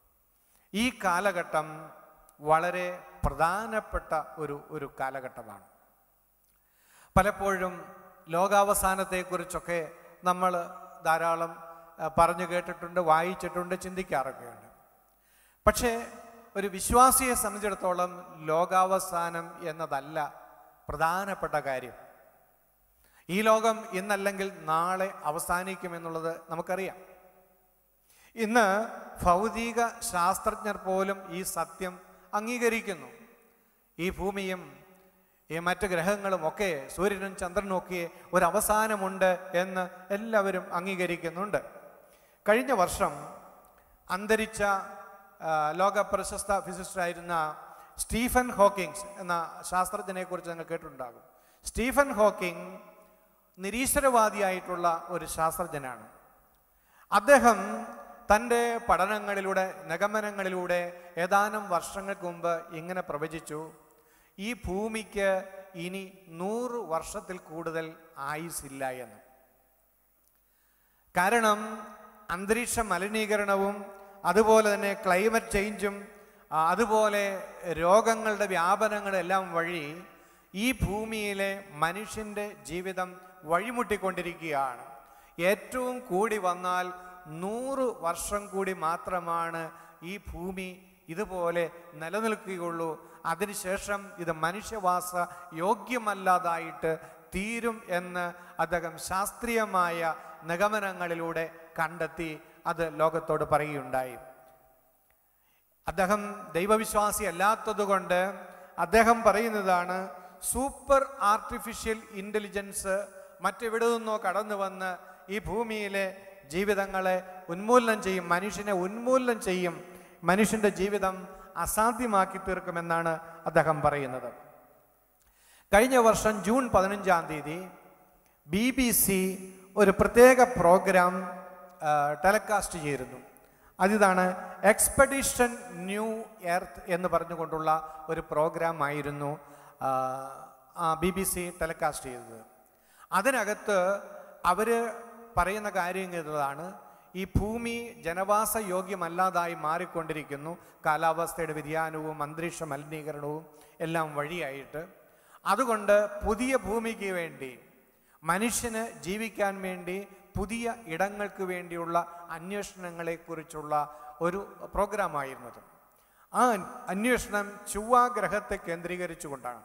ഈ കാലഘട്ടം വളരെ പ്രധാനപ്പെട്ട ഒരു ഒരു കാലഘട്ടമാണ് പലപ്പോഴും ലോകാവസാനത്തെക്കുറിച്ചൊക്കെ നമ്മൾ ധാരാളം ആ, പറഞ്ഞു കേട്ടിട്ടുണ്ട് വായിച്ചിട്ടുണ്ട് ചിന്തിക്കാറൊക്കെയുണ്ട് പക്ഷേ ഒരു വിശ്വാസിയെ സംബന്ധിച്ചിടത്തോളം ലോകാവസാനം എന്നതല്ല പ്രധാനപ്പെട്ട കാര്യം ഈ ലോകം ഇന്നല്ലെങ്കിൽ നാളെ അവസാനിക്കുമെന്നുള്ളത് നമുക്കറിയാം ഇന്ന് ഭൗതിക ശാസ്ത്രജ്ഞർ പോലും ഈ സത്യം അംഗീകരിക്കുന്നു ഈ ഭൂമിയും ഈ മറ്റ് ഗ്രഹങ്ങളും ഒക്കെ സൂര്യനും ചന്ദ്രനും ഒക്കെ ഒരു അവസാനമുണ്ട് എന്ന് എല്ലാവരും അംഗീകരിക്കുന്നുണ്ട് കഴിഞ്ഞ വർഷം അന്തരിച്ച ആ, ലോക പ്രശസ്ത ഫിസിസ്റ്റായിരുന്ന സ്റ്റീഫൻ ഹോക്കിങ്സ് എന്ന ശാസ്ത്രജ്ഞനെ കുറിച്ച് നിങ്ങൾ കേട്ടിട്ടുണ്ടാകും സ്റ്റീഫൻ ഹോക്കിംഗ് നിരീശ്വരവാദിയായിട്ടുള്ള ഒരു ശാസ്ത്രജ്ഞനാണ് അദ്ദേഹം തൻ്റെ പഠനങ്ങളിലൂടെ നിഗമനങ്ങളിലൂടെ ഏതാനും വർഷങ്ങൾക്ക് മുമ്പ് ഇങ്ങനെ പ്രവചിച്ചു ഈ ഭൂമിക്ക് ഇനി നൂറ് വർഷത്തിൽ കൂടുതൽ ആയുസില്ല എന്ന് കാരണം അന്തരീക്ഷ മലിനീകരണവും അതുപോലെ തന്നെ ക്ലൈമറ്റ് ചേഞ്ചും ആ, അതുപോലെ രോഗങ്ങളുടെ വ്യാപനങ്ങളെല്ലാം വഴി ഈ ഭൂമിയിലെ മനുഷ്യൻ്റെ ജീവിതം വഴിമുട്ടിക്കൊണ്ടിരിക്കുകയാണ് ഏറ്റവും കൂടി വന്നാൽ നൂറ് വർഷം കൂടി മാത്രമാണ് ഈ ഭൂമി ഇതുപോലെ നിലനിൽക്കുകയുള്ളൂ അതിനുശേഷം ഇത് മനുഷ്യവാസ യോഗ്യമല്ലാതായിട്ട് തീരും എന്ന് അദ്ദേഹം ശാസ്ത്രീയമായ നിഗമനങ്ങളിലൂടെ കണ്ടെത്തി അത് ലോകത്തോട് പറയുകയുണ്ടായി അദ്ദേഹം ദൈവവിശ്വാസി അല്ലാത്തതുകൊണ്ട് അദ്ദേഹം പറയുന്നതാണ് സൂപ്പർ ആർട്ടിഫിഷ്യൽ ഇൻ്റലിജൻസ് മറ്റെവിടെ നിന്നോ കടന്നു വന്ന് ഈ ഭൂമിയിലെ ജീവിതങ്ങളെ ഉന്മൂലനം ചെയ്യും മനുഷ്യനെ ഉന്മൂലനം ചെയ്യും മനുഷ്യൻ്റെ ജീവിതം അസാധ്യമാക്കി തീർക്കുമെന്നാണ് അദ്ദേഹം പറയുന്നത് കഴിഞ്ഞ വർഷം ജൂൺ പതിനഞ്ചാം തീയതി ബി ബി സി ഒരു പ്രത്യേക പ്രോഗ്രാം ആ, ടെലികാസ്റ്റ് ചെയ്തിരുന്നു അതിതാണ് എക്സ്പെഡിഷൻ ന്യൂ എർത്ത് എന്ന് പറഞ്ഞുകൊണ്ടുള്ള ഒരു പ്രോഗ്രാം ആയിരുന്നു ബി ബി സി ടെലികാസ്റ്റ് ചെയ്തത് അതിനകത്ത് അവർ പറയുന്ന കാര്യം ഇതാണ് ഈ ഭൂമി ജനവാസ യോഗ്യമല്ലാതായി മാറിക്കൊണ്ടിരിക്കുന്നു കാലാവസ്ഥയുടെ വ്യതിയാനവും അന്തരീക്ഷ മലിനീകരണവും എല്ലാം വഴിയായിട്ട് അതുകൊണ്ട് പുതിയ ഭൂമിക്ക് വേണ്ടി മനുഷ്യന് ജീവിക്കാൻ വേണ്ടി പുതിയ ഇടങ്ങൾക്ക് വേണ്ടിയുള്ള അന്വേഷണങ്ങളെക്കുറിച്ചുള്ള ഒരു പ്രോഗ്രാമായിരുന്നത് ആ അന്വേഷണം ചൊവ്വ ഗ്രഹത്തെ കേന്ദ്രീകരിച്ചുകൊണ്ടാണ്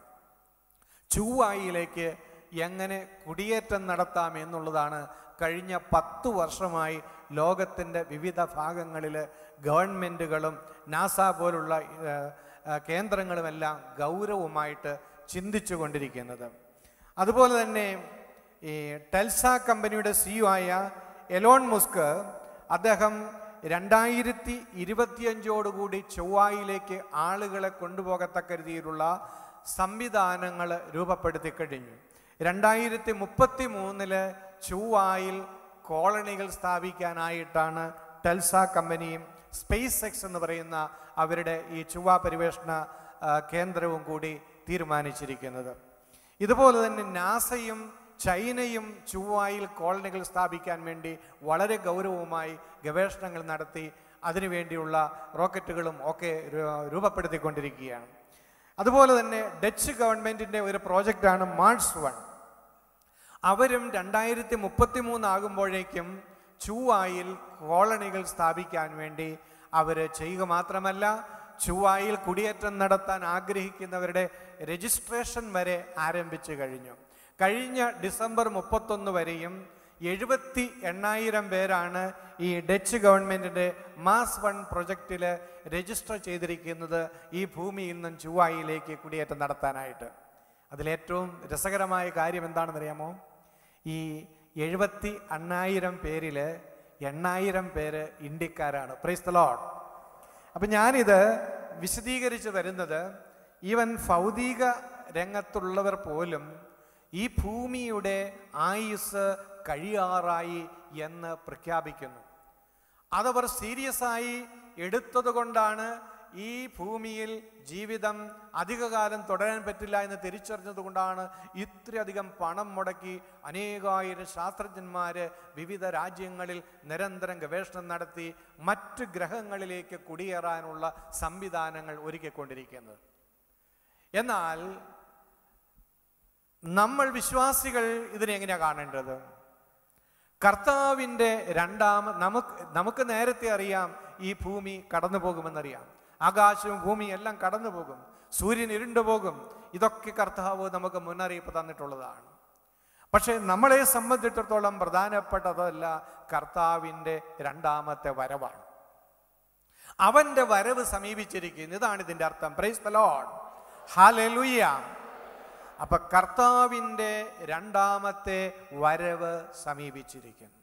ചൊവ്വായിലേക്ക് എങ്ങനെ കുടിയേറ്റം നടത്താം എന്നുള്ളതാണ് കഴിഞ്ഞ പത്തു വർഷമായി ലോകത്തിൻ്റെ വിവിധ ഭാഗങ്ങളിൽ ഗവൺമെൻറ്റുകളും നാസ പോലുള്ള ഏഹ്, ഏഹ്, കേന്ദ്രങ്ങളുമെല്ലാം ഗൗരവമായിട്ട് ചിന്തിച്ചു കൊണ്ടിരിക്കുന്നത് അതുപോലെ തന്നെ ഈ ടെൽസ കമ്പനിയുടെ സിഇഒ ആയ എലോൺ മുസ്ക് അദ്ദേഹം രണ്ടായിരത്തി ഇരുപത്തിയഞ്ചോടുകൂടി ചൊവ്വായിലേക്ക് ആളുകളെ കൊണ്ടുപോകത്തക്ക രീതിയിലുള്ള സംവിധാനങ്ങൾ രൂപപ്പെടുത്തി കഴിഞ്ഞു രണ്ടായിരത്തി മുപ്പത്തി മൂന്നില് ചൊവ്വായിൽ കോളനികൾ സ്ഥാപിക്കാനായിട്ടാണ് ടെൽസ കമ്പനിയും സ്പേസ് എക്സ് എന്ന് പറയുന്ന അവരുടെ ഈ ചൊവ്വ പരിവേഷണ ആ, കേന്ദ്രവും കൂടി തീരുമാനിച്ചിരിക്കുന്നത് ഇതുപോലെ തന്നെ നാസയും ചൈനയും ചൊവ്വായിൽ കോളനികൾ സ്ഥാപിക്കാൻ വേണ്ടി വളരെ ഗൗരവമായി ഗവേഷണങ്ങൾ നടത്തി അതിനുവേണ്ടിയുള്ള റോക്കറ്റുകളും ഒക്കെ രൂ- രൂപപ്പെടുത്തിക്കൊണ്ടിരിക്കുകയാണ് അതുപോലെ തന്നെ ഡച്ച് ഗവൺമെൻറ്റിൻ്റെ ഒരു പ്രോജക്റ്റാണ് മാർസ് വൺ അവരും രണ്ടായിരത്തി മുപ്പത്തി മൂന്നാകുമ്പോഴേക്കും ചൊവ്വായിൽ കോളനികൾ സ്ഥാപിക്കാൻ വേണ്ടി അവർ ചെയ്യുക മാത്രമല്ല ചൊവ്വായിൽ കുടിയേറ്റം നടത്താൻ ആഗ്രഹിക്കുന്നവരുടെ രജിസ്ട്രേഷൻ വരെ ആരംഭിച്ചു കഴിഞ്ഞു കഴിഞ്ഞ ഡിസംബർ മുപ്പത്തൊന്ന് വരെയും എഴുപത്തി എണ്ണായിരം പേരാണ് ഈ ഡച്ച് ഗവൺമെൻറ്റിൻ്റെ മാസ് വൺ പ്രൊജക്റ്റിൽ രജിസ്റ്റർ ചെയ്തിരിക്കുന്നത് ഈ ഭൂമിയിൽ നിന്നും ചൊവ്വായിലേക്ക് കുടിയേറ്റം നടത്താനായിട്ട് അതിലേറ്റവും രസകരമായ കാര്യം എന്താണെന്നറിയാമോ ഈ എഴുപത്തി എണ്ണായിരം പേരിൽ എണ്ണായിരം പേര് ഇന്ത്യക്കാരാണ് പ്രൈസ് ദ ലോഡ് അപ്പം ഞാനിത് വിശദീകരിച്ച് വരുന്നത് ഈവൻ ഭൗതിക രംഗത്തുള്ളവർ പോലും ഈ ഭൂമിയുടെ ആയുസ് കഴിയാറായി എന്ന് പ്രഖ്യാപിക്കുന്നു അതവർ സീരിയസ് ആയി എടുത്തത് കൊണ്ടാണ് ഈ ഭൂമിയിൽ ജീവിതം അധികകാലം തുടരാൻ പറ്റില്ല എന്ന് തിരിച്ചറിഞ്ഞത് കൊണ്ടാണ് ഇത്രയധികം പണം മുടക്കി അനേകായിരം ശാസ്ത്രജ്ഞന്മാര് വിവിധ രാജ്യങ്ങളിൽ നിരന്തരം ഗവേഷണം നടത്തി മറ്റ് ഗ്രഹങ്ങളിലേക്ക് കുടിയേറാനുള്ള സംവിധാനങ്ങൾ ഒരുക്കിക്കൊണ്ടിരിക്കുന്നത് എന്നാൽ നമ്മൾ വിശ്വാസികൾ ഇതിനെ എങ്ങനെയാണ് കാണേണ്ടത് കർത്താവിൻ്റെ രണ്ടാമ നമുക്ക് നമുക്ക് നേരത്തെ അറിയാം ഈ ഭൂമി കടന്നു പോകുമെന്നറിയാം ആകാശവും ഭൂമിയും എല്ലാം കടന്നു പോകും സൂര്യൻ ഇരുണ്ടു പോകും ഇതൊക്കെ കർത്താവ് നമുക്ക് മുന്നറിയിപ്പ് തന്നിട്ടുള്ളതാണ് പക്ഷേ നമ്മളെ സംബന്ധിച്ചിടത്തോളം പ്രധാനപ്പെട്ടതല്ല കർത്താവിൻ്റെ രണ്ടാമത്തെ വരവാണ് അവന്റെ വരവ് സമീപിച്ചിരിക്കുന്നു ഇതാണ് ഇതിന്റെ അർത്ഥം പ്രൈസ് ദ ലോർഡ് ഹാലലുയ്യ അപ്പൊ കർത്താവിൻ്റെ രണ്ടാമത്തെ വരവ് സമീപിച്ചിരിക്കുന്നു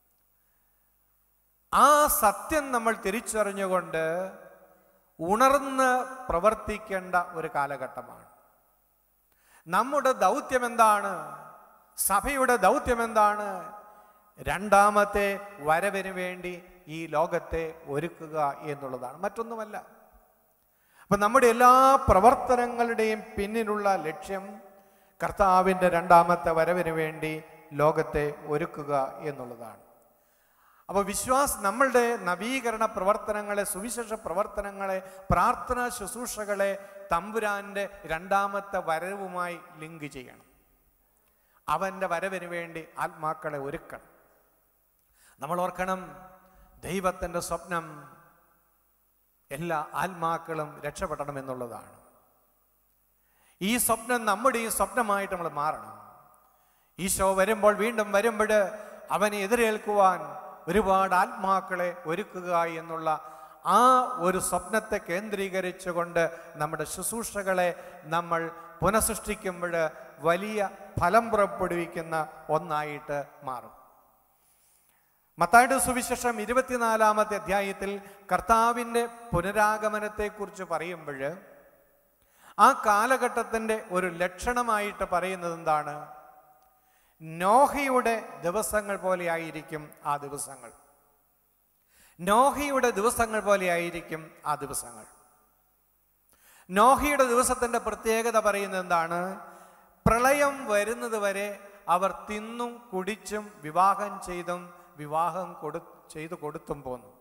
ആ സത്യം നമ്മൾ തിരിച്ചറിഞ്ഞുകൊണ്ട് ഉണർന്ന് പ്രവർത്തിക്കേണ്ട ഒരു കാലഘട്ടമാണ് നമ്മുടെ ദൗത്യം എന്താണ് സഭയുടെ ദൗത്യം എന്താണ് രണ്ടാമത്തെ വരവിന് വേണ്ടി ഈ ലോകത്തെ ഒരുക്കുക എന്നുള്ളതാണ് മറ്റൊന്നുമല്ല അപ്പൊ നമ്മുടെ എല്ലാ പ്രവർത്തനങ്ങളുടെയും പിന്നിലുള്ള ലക്ഷ്യം കർത്താവിൻ്റെ രണ്ടാമത്തെ വരവിന് വേണ്ടി ലോകത്തെ ഒരുക്കുക എന്നുള്ളതാണ് അപ്പോൾ വിശ്വാസ് നമ്മളുടെ നവീകരണ പ്രവർത്തനങ്ങളെ സുവിശേഷ പ്രവർത്തനങ്ങളെ പ്രാർത്ഥനാ ശുശ്രൂഷകളെ തമ്പുരാൻ്റെ രണ്ടാമത്തെ വരവുമായി ലിങ്ക് ചെയ്യണം അവൻ്റെ വരവിന് വേണ്ടി ആത്മാക്കളെ ഒരുക്കണം നമ്മൾ ഓർക്കണം ദൈവത്തിൻ്റെ സ്വപ്നം എല്ലാ ആത്മാക്കളും രക്ഷപ്പെടണം എന്നുള്ളതാണ് ഈ സ്വപ്നം നമ്മുടെ ഈ സ്വപ്നമായിട്ട് നമ്മൾ മാറണം ഈശോ വരുമ്പോൾ വീണ്ടും വരുമ്പോൾ അവനെ എതിരേൽക്കുവാൻ ഒരുപാട് ആത്മാക്കളെ ഒരുക്കുക എന്നുള്ള ആ ഒരു സ്വപ്നത്തെ കേന്ദ്രീകരിച്ചുകൊണ്ട് നമ്മുടെ ശുശ്രൂഷകളെ നമ്മൾ പുനഃസൃഷ്ടിക്കുമ്പോൾ വലിയ ഫലം പുറപ്പെടുവിക്കുന്ന ഒന്നായിട്ട് മാറും മത്തായുടെ സുവിശേഷം ഇരുപത്തിനാലാമത്തെ അധ്യായത്തിൽ കർത്താവിൻ്റെ പുനരാഗമനത്തെക്കുറിച്ച് പറയുമ്പോൾ ആ കാലഘട്ടത്തിൻ്റെ ഒരു ലക്ഷണമായിട്ട് പറയുന്നത് എന്താണ് നോഹയുടെ ദിവസങ്ങൾ പോലെയായിരിക്കും ആ ദിവസങ്ങൾ നോഹയുടെ ദിവസങ്ങൾ പോലെയായിരിക്കും ആ ദിവസങ്ങൾ നോഹയുടെ ദിവസത്തിൻ്റെ പ്രത്യേകത പറയുന്നത് എന്താണ് പ്രളയം വരുന്നത് വരെ അവർ തിന്നും കുടിച്ചും വിവാഹം ചെയ്തും വിവാഹം കൊടു ചെയ്തു കൊടുത്തും പോന്നു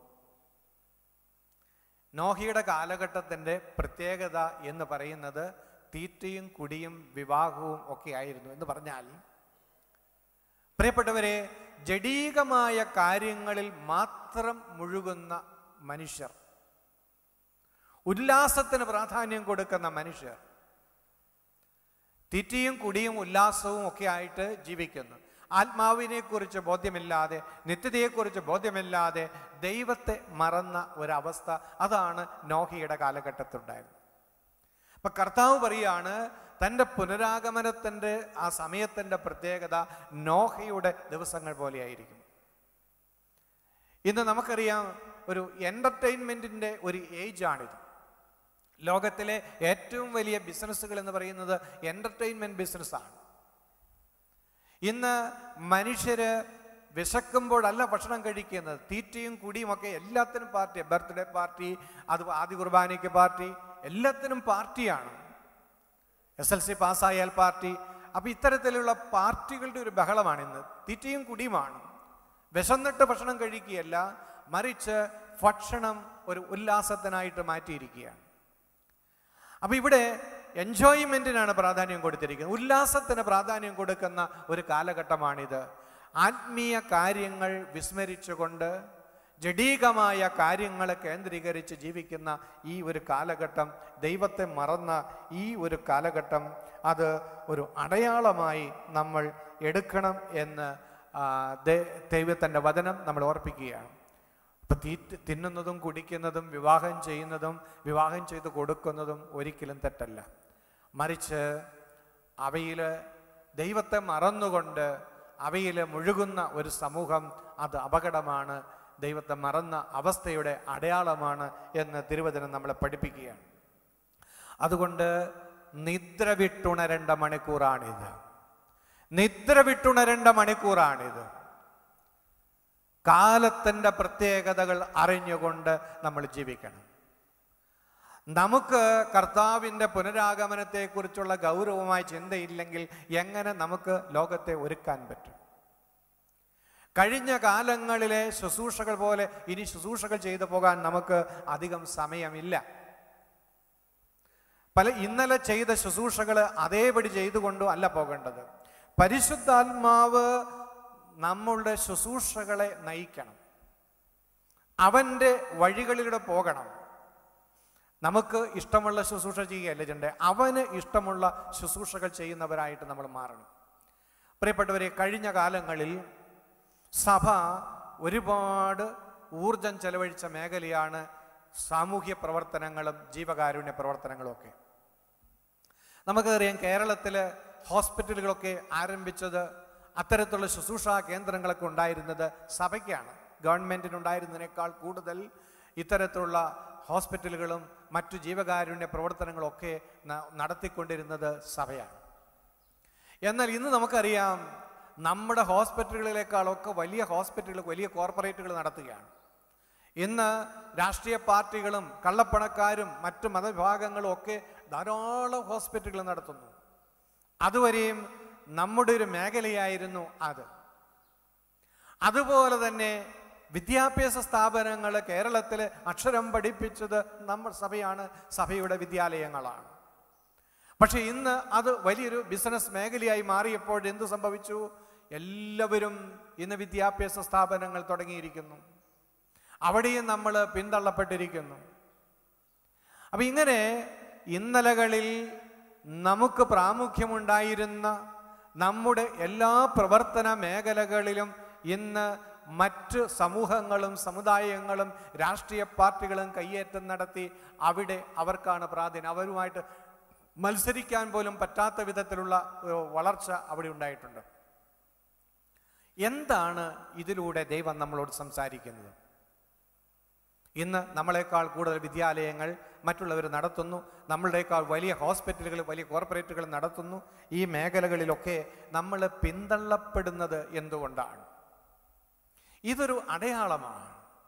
നോഹിയുടെ കാലഘട്ടത്തിൻ്റെ പ്രത്യേകത എന്ന് പറയുന്നത് തീറ്റയും കുടിയും വിവാഹവും ഒക്കെ ആയിരുന്നു എന്ന് പറഞ്ഞാൽ പ്രിയപ്പെട്ടവരെ ജഡീകമായ കാര്യങ്ങളിൽ മാത്രം മുഴുകുന്ന മനുഷ്യർ ഉല്ലാസത്തിന് പ്രാധാന്യം കൊടുക്കുന്ന മനുഷ്യർ തീറ്റയും കുടിയും ഉല്ലാസവും ഒക്കെ ആയിട്ട് ജീവിക്കുന്നു ആത്മാവിനെക്കുറിച്ച് ബോധ്യമില്ലാതെ നിത്യതയെക്കുറിച്ച് ബോധ്യമില്ലാതെ ദൈവത്തെ മറന്ന ഒരവസ്ഥ അതാണ് നോഹിയുടെ കാലഘട്ടത്തിലുണ്ടായിരുന്നത് അപ്പൊ കർത്താവ് പറയാണ് തൻ്റെ പുനരാഗമനത്തിൻ്റെ ആ സമയത്തിൻ്റെ പ്രത്യേകത നോഹയുടെ ദിവസങ്ങൾ പോലെയായിരിക്കും ഇന്ന് നമുക്കറിയാം ഒരു എൻ്റർടൈൻമെൻറ്റിൻ്റെ ഒരു ഏജാണിത് ലോകത്തിലെ ഏറ്റവും വലിയ ബിസിനസ്സുകൾ എന്ന് പറയുന്നത് എൻ്റർടൈൻമെൻറ്റ് ബിസിനസ്സാണ് ഇന്ന് മനുഷ്യര് വിശക്കുമ്പോഴല്ല ഭക്ഷണം കഴിക്കുന്നത് തീറ്റയും കുടിയും ഒക്കെ എല്ലാത്തിനും പാർട്ടി ബർത്ത്ഡേ പാർട്ടി അത് ആദ്യ കുർബാനയ്ക്ക് പാർട്ടി എല്ലാത്തിനും പാർട്ടിയാണ് എസ് എൽ സി പാസ്സായാൽ പാർട്ടി അപ്പൊ ഇത്തരത്തിലുള്ള പാർട്ടികളുടെ ഒരു ബഹളമാണ് ഇന്ന് തീറ്റയും കുടിയുമാണ് വിശന്നിട്ട് ഭക്ഷണം കഴിക്കുകയല്ല മറിച്ച് ഭക്ഷണം ഒരു ഉല്ലാസത്തിനായിട്ട് മാറ്റിയിരിക്കുകയാണ് അപ്പൊ ഇവിടെ എൻജോയ്മെന്റിനാണ് പ്രാധാന്യം കൊടുത്തിരിക്കുന്നത് ഉല്ലാസത്തിന് പ്രാധാന്യം കൊടുക്കുന്ന ഒരു കാലഘട്ടമാണിത് ആത്മീയ കാര്യങ്ങൾ വിസ്മരിച്ചുകൊണ്ട് ജഡീകമായ കാര്യങ്ങളെ കേന്ദ്രീകരിച്ച് ജീവിക്കുന്ന ഈ ഒരു കാലഘട്ടം ദൈവത്തെ മറന്ന ഈ ഒരു കാലഘട്ടം അത് ഒരു അടയാളമായി നമ്മൾ എടുക്കണം എന്ന് ആ, ദൈ- ദൈവത്തിൻ്റെ വചനം നമ്മൾ ഓർപ്പിക്കുകയാണ് ഇപ്പം തീ തിന്നുന്നതും കുടിക്കുന്നതും വിവാഹം ചെയ്യുന്നതും വിവാഹം ചെയ്ത് കൊടുക്കുന്നതും ഒരിക്കലും തെറ്റല്ല മറിച്ച് അവയിൽ ദൈവത്തെ മറന്നുകൊണ്ട് അവയിൽ മുഴുകുന്ന ഒരു സമൂഹം അത് അപകടമാണ് ദൈവത്തെ മറന്ന അവസ്ഥയുടെ അടയാളമാണ് എന്ന് തിരുവചനം നമ്മളെ പഠിപ്പിക്കുകയാണ് അതുകൊണ്ട് നിദ്ര വിട്ടുണരേണ്ട മണിക്കൂറാണിത് നിദ്ര വിട്ടുണരേണ്ട മണിക്കൂറാണിത് കാലത്തിൻ്റെ പ്രത്യേകതകൾ അറിഞ്ഞുകൊണ്ട് നമ്മൾ ജീവിക്കണം നമുക്ക് കർത്താവിൻ്റെ പുനരാഗമനത്തെക്കുറിച്ചുള്ള ഗൗരവമായ ചിന്തയില്ലെങ്കിൽ എങ്ങനെ നമുക്ക് ലോകത്തെ ഒരുക്കാൻ പറ്റും കഴിഞ്ഞ കാലങ്ങളിലെ ശുശ്രൂഷകൾ പോലെ ഇനി ശുശ്രൂഷകൾ ചെയ്തു പോകാൻ നമുക്ക് അധികം സമയമില്ല പല ഇന്നലെ ചെയ്ത ശുശ്രൂഷകൾ അതേപടി ചെയ്തുകൊണ്ടും അല്ല പോകേണ്ടത് പരിശുദ്ധാത്മാവ് നമ്മളുടെ ശുശ്രൂഷകളെ നയിക്കണം അവൻ്റെ വഴികളിലൂടെ പോകണം നമുക്ക് ഇഷ്ടമുള്ള ശുശ്രൂഷ ചെയ്യുകയല്ല ചെയ്യണ്ടേ അവന് ഇഷ്ടമുള്ള ശുശ്രൂഷകൾ ചെയ്യുന്നവരായിട്ട് നമ്മൾ മാറണം പ്രിയപ്പെട്ടവരെ കഴിഞ്ഞ കാലങ്ങളിൽ സഭ ഒരുപാട് ഊർജം ചെലവഴിച്ച മേഖലയാണ് സാമൂഹ്യ പ്രവർത്തനങ്ങളും ജീവകാരുണ്യ പ്രവർത്തനങ്ങളും ഒക്കെ നമുക്കറിയാം കേരളത്തിൽ ഹോസ്പിറ്റലുകളൊക്കെ ആരംഭിച്ചത് അത്തരത്തിലുള്ള ശുശ്രൂഷാ കേന്ദ്രങ്ങളൊക്കെ ഉണ്ടായിരുന്നത് സഭയ്ക്കാണ് ഗവൺമെൻറ്റിനുണ്ടായിരുന്നതിനേക്കാൾ കൂടുതൽ ഇത്തരത്തിലുള്ള ഹോസ്പിറ്റലുകളും മറ്റു ജീവകാരുണ്യ പ്രവർത്തനങ്ങളൊക്കെ ന- നടത്തിക്കൊണ്ടിരുന്നത് സഭയാണ് എന്നാൽ ഇന്ന് നമുക്കറിയാം നമ്മുടെ ഹോസ്പിറ്റലുകളിലേക്കാളൊക്കെ വലിയ ഹോസ്പിറ്റലുകൾ വലിയ കോർപ്പറേറ്റുകൾ നടത്തുകയാണ് ഇന്ന് രാഷ്ട്രീയ പാർട്ടികളും കള്ളപ്പണക്കാരും മറ്റു മതവിഭാഗങ്ങളും ഒക്കെ ധാരാളം ഹോസ്പിറ്റലുകൾ നടത്തുന്നു അതുവരെയും നമ്മുടെ ഒരു മേഖലയായിരുന്നു അത് അതുപോലെ തന്നെ വിദ്യാഭ്യാസ സ്ഥാപനങ്ങൾ കേരളത്തിൽ അക്ഷരം പഠിപ്പിച്ചത് നമ്മൾ സഭയാണ് സഭയുടെ വിദ്യാലയങ്ങളാണ് പക്ഷെ ഇന്ന് അത് വലിയൊരു ബിസിനസ് മേഖലയായി മാറിയപ്പോൾ എന്ത് സംഭവിച്ചു എല്ലാവരും ഇന്ന് വിദ്യാഭ്യാസ സ്ഥാപനങ്ങൾ തുടങ്ങിയിരിക്കുന്നു അവിടെയും നമ്മൾ പിന്തള്ളപ്പെട്ടിരിക്കുന്നു അപ്പൊ ഇങ്ങനെ ഇന്നലകളിൽ നമുക്ക് പ്രാമുഖ്യമുണ്ടായിരുന്ന നമ്മുടെ എല്ലാ പ്രവർത്തന മേഖലകളിലും ഇന്ന് മറ്റ് സമൂഹങ്ങളും സമുദായങ്ങളും രാഷ്ട്രീയ പാർട്ടികളും കയ്യേറ്റം നടത്തി അവിടെ അവർക്കാണ് പ്രാധാന്യം അവരുമായിട്ട് മത്സരിക്കാൻ പോലും പറ്റാത്ത വിധത്തിലുള്ള ഒരു വളർച്ച അവിടെ ഉണ്ടായിട്ടുണ്ട് എന്താണ് ഇതിലൂടെ ദൈവം നമ്മളോട് സംസാരിക്കുന്നത് ഇന്ന് നമ്മളെക്കാൾ കൂടുതൽ വിദ്യാലയങ്ങൾ മറ്റുള്ളവർ നടത്തുന്നു നമ്മളുടെക്കാൾ വലിയ ഹോസ്പിറ്റലുകൾ വലിയ കോർപ്പറേറ്റുകൾ നടത്തുന്നു ഈ മേഖലകളിലൊക്കെ നമ്മൾ പിന്തള്ളപ്പെടുന്നത് എന്തുകൊണ്ടാണ് ഇതൊരു അടയാളമാണ്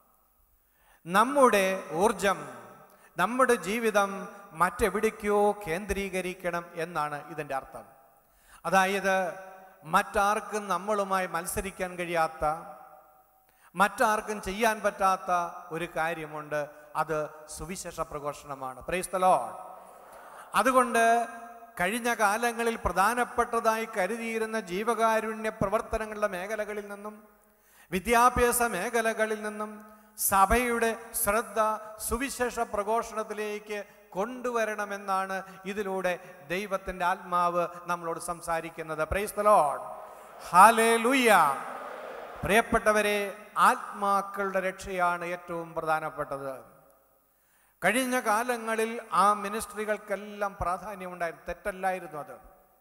നമ്മുടെ ഊർജം നമ്മുടെ ജീവിതം മറ്റെവിടേക്കോ കേന്ദ്രീകരിക്കണം എന്നാണ് ഇതിൻ്റെ അർത്ഥം അതായത് മറ്റാർക്കും നമ്മളുമായി മത്സരിക്കാൻ കഴിയാത്ത മറ്റാർക്കും ചെയ്യാൻ പറ്റാത്ത ഒരു കാര്യമുണ്ട് അത് സുവിശേഷ പ്രഘോഷണമാണ് പ്രൈസ്തലോ അതുകൊണ്ട് കഴിഞ്ഞ കാലങ്ങളിൽ പ്രധാനപ്പെട്ടതായി കരുതിയിരുന്ന ജീവകാരുണ്യ പ്രവർത്തനങ്ങളുടെ മേഖലകളിൽ നിന്നും വിദ്യാഭ്യാസ മേഖലകളിൽ നിന്നും സഭയുടെ ശ്രദ്ധ സുവിശേഷ പ്രഘോഷണത്തിലേക്ക് കൊണ്ടുവരണമെന്നാണ് ഇതിലൂടെ ദൈവത്തിൻ്റെ ആത്മാവ് നമ്മളോട് സംസാരിക്കുന്നത് പ്രൈസ്തലോഡ് ഹാലേ പ്രിയപ്പെട്ടവരെ ആത്മാക്കളുടെ രക്ഷയാണ് ഏറ്റവും പ്രധാനപ്പെട്ടത് കഴിഞ്ഞ കാലങ്ങളിൽ ആ മിനിസ്ട്രികൾക്കെല്ലാം പ്രാധാന്യമുണ്ടായിരുന്നു തെറ്റല്ലായിരുന്നു അത്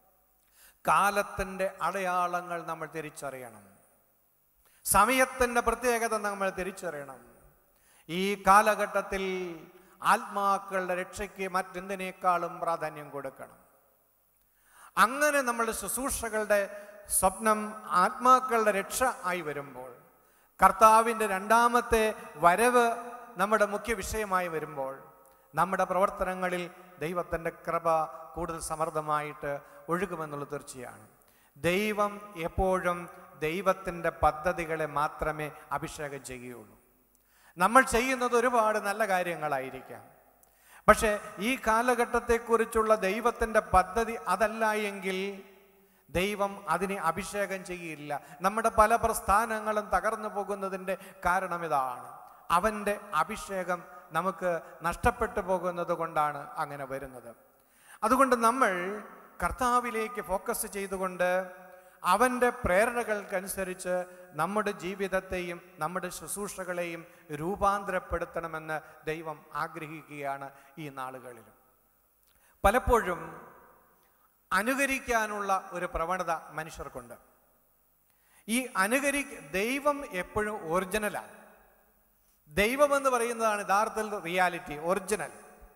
കാലത്തിൻ്റെ അടയാളങ്ങൾ നമ്മൾ തിരിച്ചറിയണം സമയത്തിൻ്റെ പ്രത്യേകത നമ്മൾ തിരിച്ചറിയണം ഈ കാലഘട്ടത്തിൽ ആത്മാക്കളുടെ രക്ഷയ്ക്ക് മറ്റെന്തിനേക്കാളും പ്രാധാന്യം കൊടുക്കണം അങ്ങനെ നമ്മളുടെ ശുശ്രൂഷകളുടെ സ്വപ്നം ആത്മാക്കളുടെ രക്ഷ ആയി വരുമ്പോൾ കർത്താവിൻ്റെ രണ്ടാമത്തെ വരവ് നമ്മുടെ മുഖ്യ വിഷയമായി വരുമ്പോൾ നമ്മുടെ പ്രവർത്തനങ്ങളിൽ ദൈവത്തിൻ്റെ കൃപ കൂടുതൽ സമൃദ്ധമായിട്ട് ഒഴുകുമെന്നുള്ളത് തീർച്ചയാണ് ദൈവം എപ്പോഴും ദൈവത്തിൻ്റെ പദ്ധതികളെ മാത്രമേ അഭിഷേകം ചെയ്യുകയുള്ളൂ നമ്മൾ ചെയ്യുന്നത് ഒരുപാട് നല്ല കാര്യങ്ങളായിരിക്കാം പക്ഷേ ഈ കാലഘട്ടത്തെക്കുറിച്ചുള്ള ദൈവത്തിൻ്റെ പദ്ധതി അതല്ല എങ്കിൽ ദൈവം അതിനെ അഭിഷേകം ചെയ്യില്ല നമ്മുടെ പല പ്രസ്ഥാനങ്ങളും തകർന്നു പോകുന്നതിൻ്റെ കാരണം ഇതാണ് അവൻ്റെ അഭിഷേകം നമുക്ക് നഷ്ടപ്പെട്ടു പോകുന്നത് കൊണ്ടാണ് അങ്ങനെ വരുന്നത് അതുകൊണ്ട് നമ്മൾ കർത്താവിലേക്ക് ഫോക്കസ് ചെയ്തുകൊണ്ട് അവൻ്റെ പ്രേരണകൾക്കനുസരിച്ച് നമ്മുടെ ജീവിതത്തെയും നമ്മുടെ ശുശ്രൂഷകളെയും രൂപാന്തരപ്പെടുത്തണമെന്ന് ദൈവം ആഗ്രഹിക്കുകയാണ് ഈ നാളുകളിൽ പലപ്പോഴും അനുകരിക്കാനുള്ള ഒരു പ്രവണത മനുഷ്യർക്കുണ്ട് ഈ അനുകരി ദൈവം എപ്പോഴും ഒറിജിനലാണ് ദൈവം എന്ന് പറയുന്നതാണ് യഥാർത്ഥത്തിൽ റിയാലിറ്റി ഒറിജിനൽ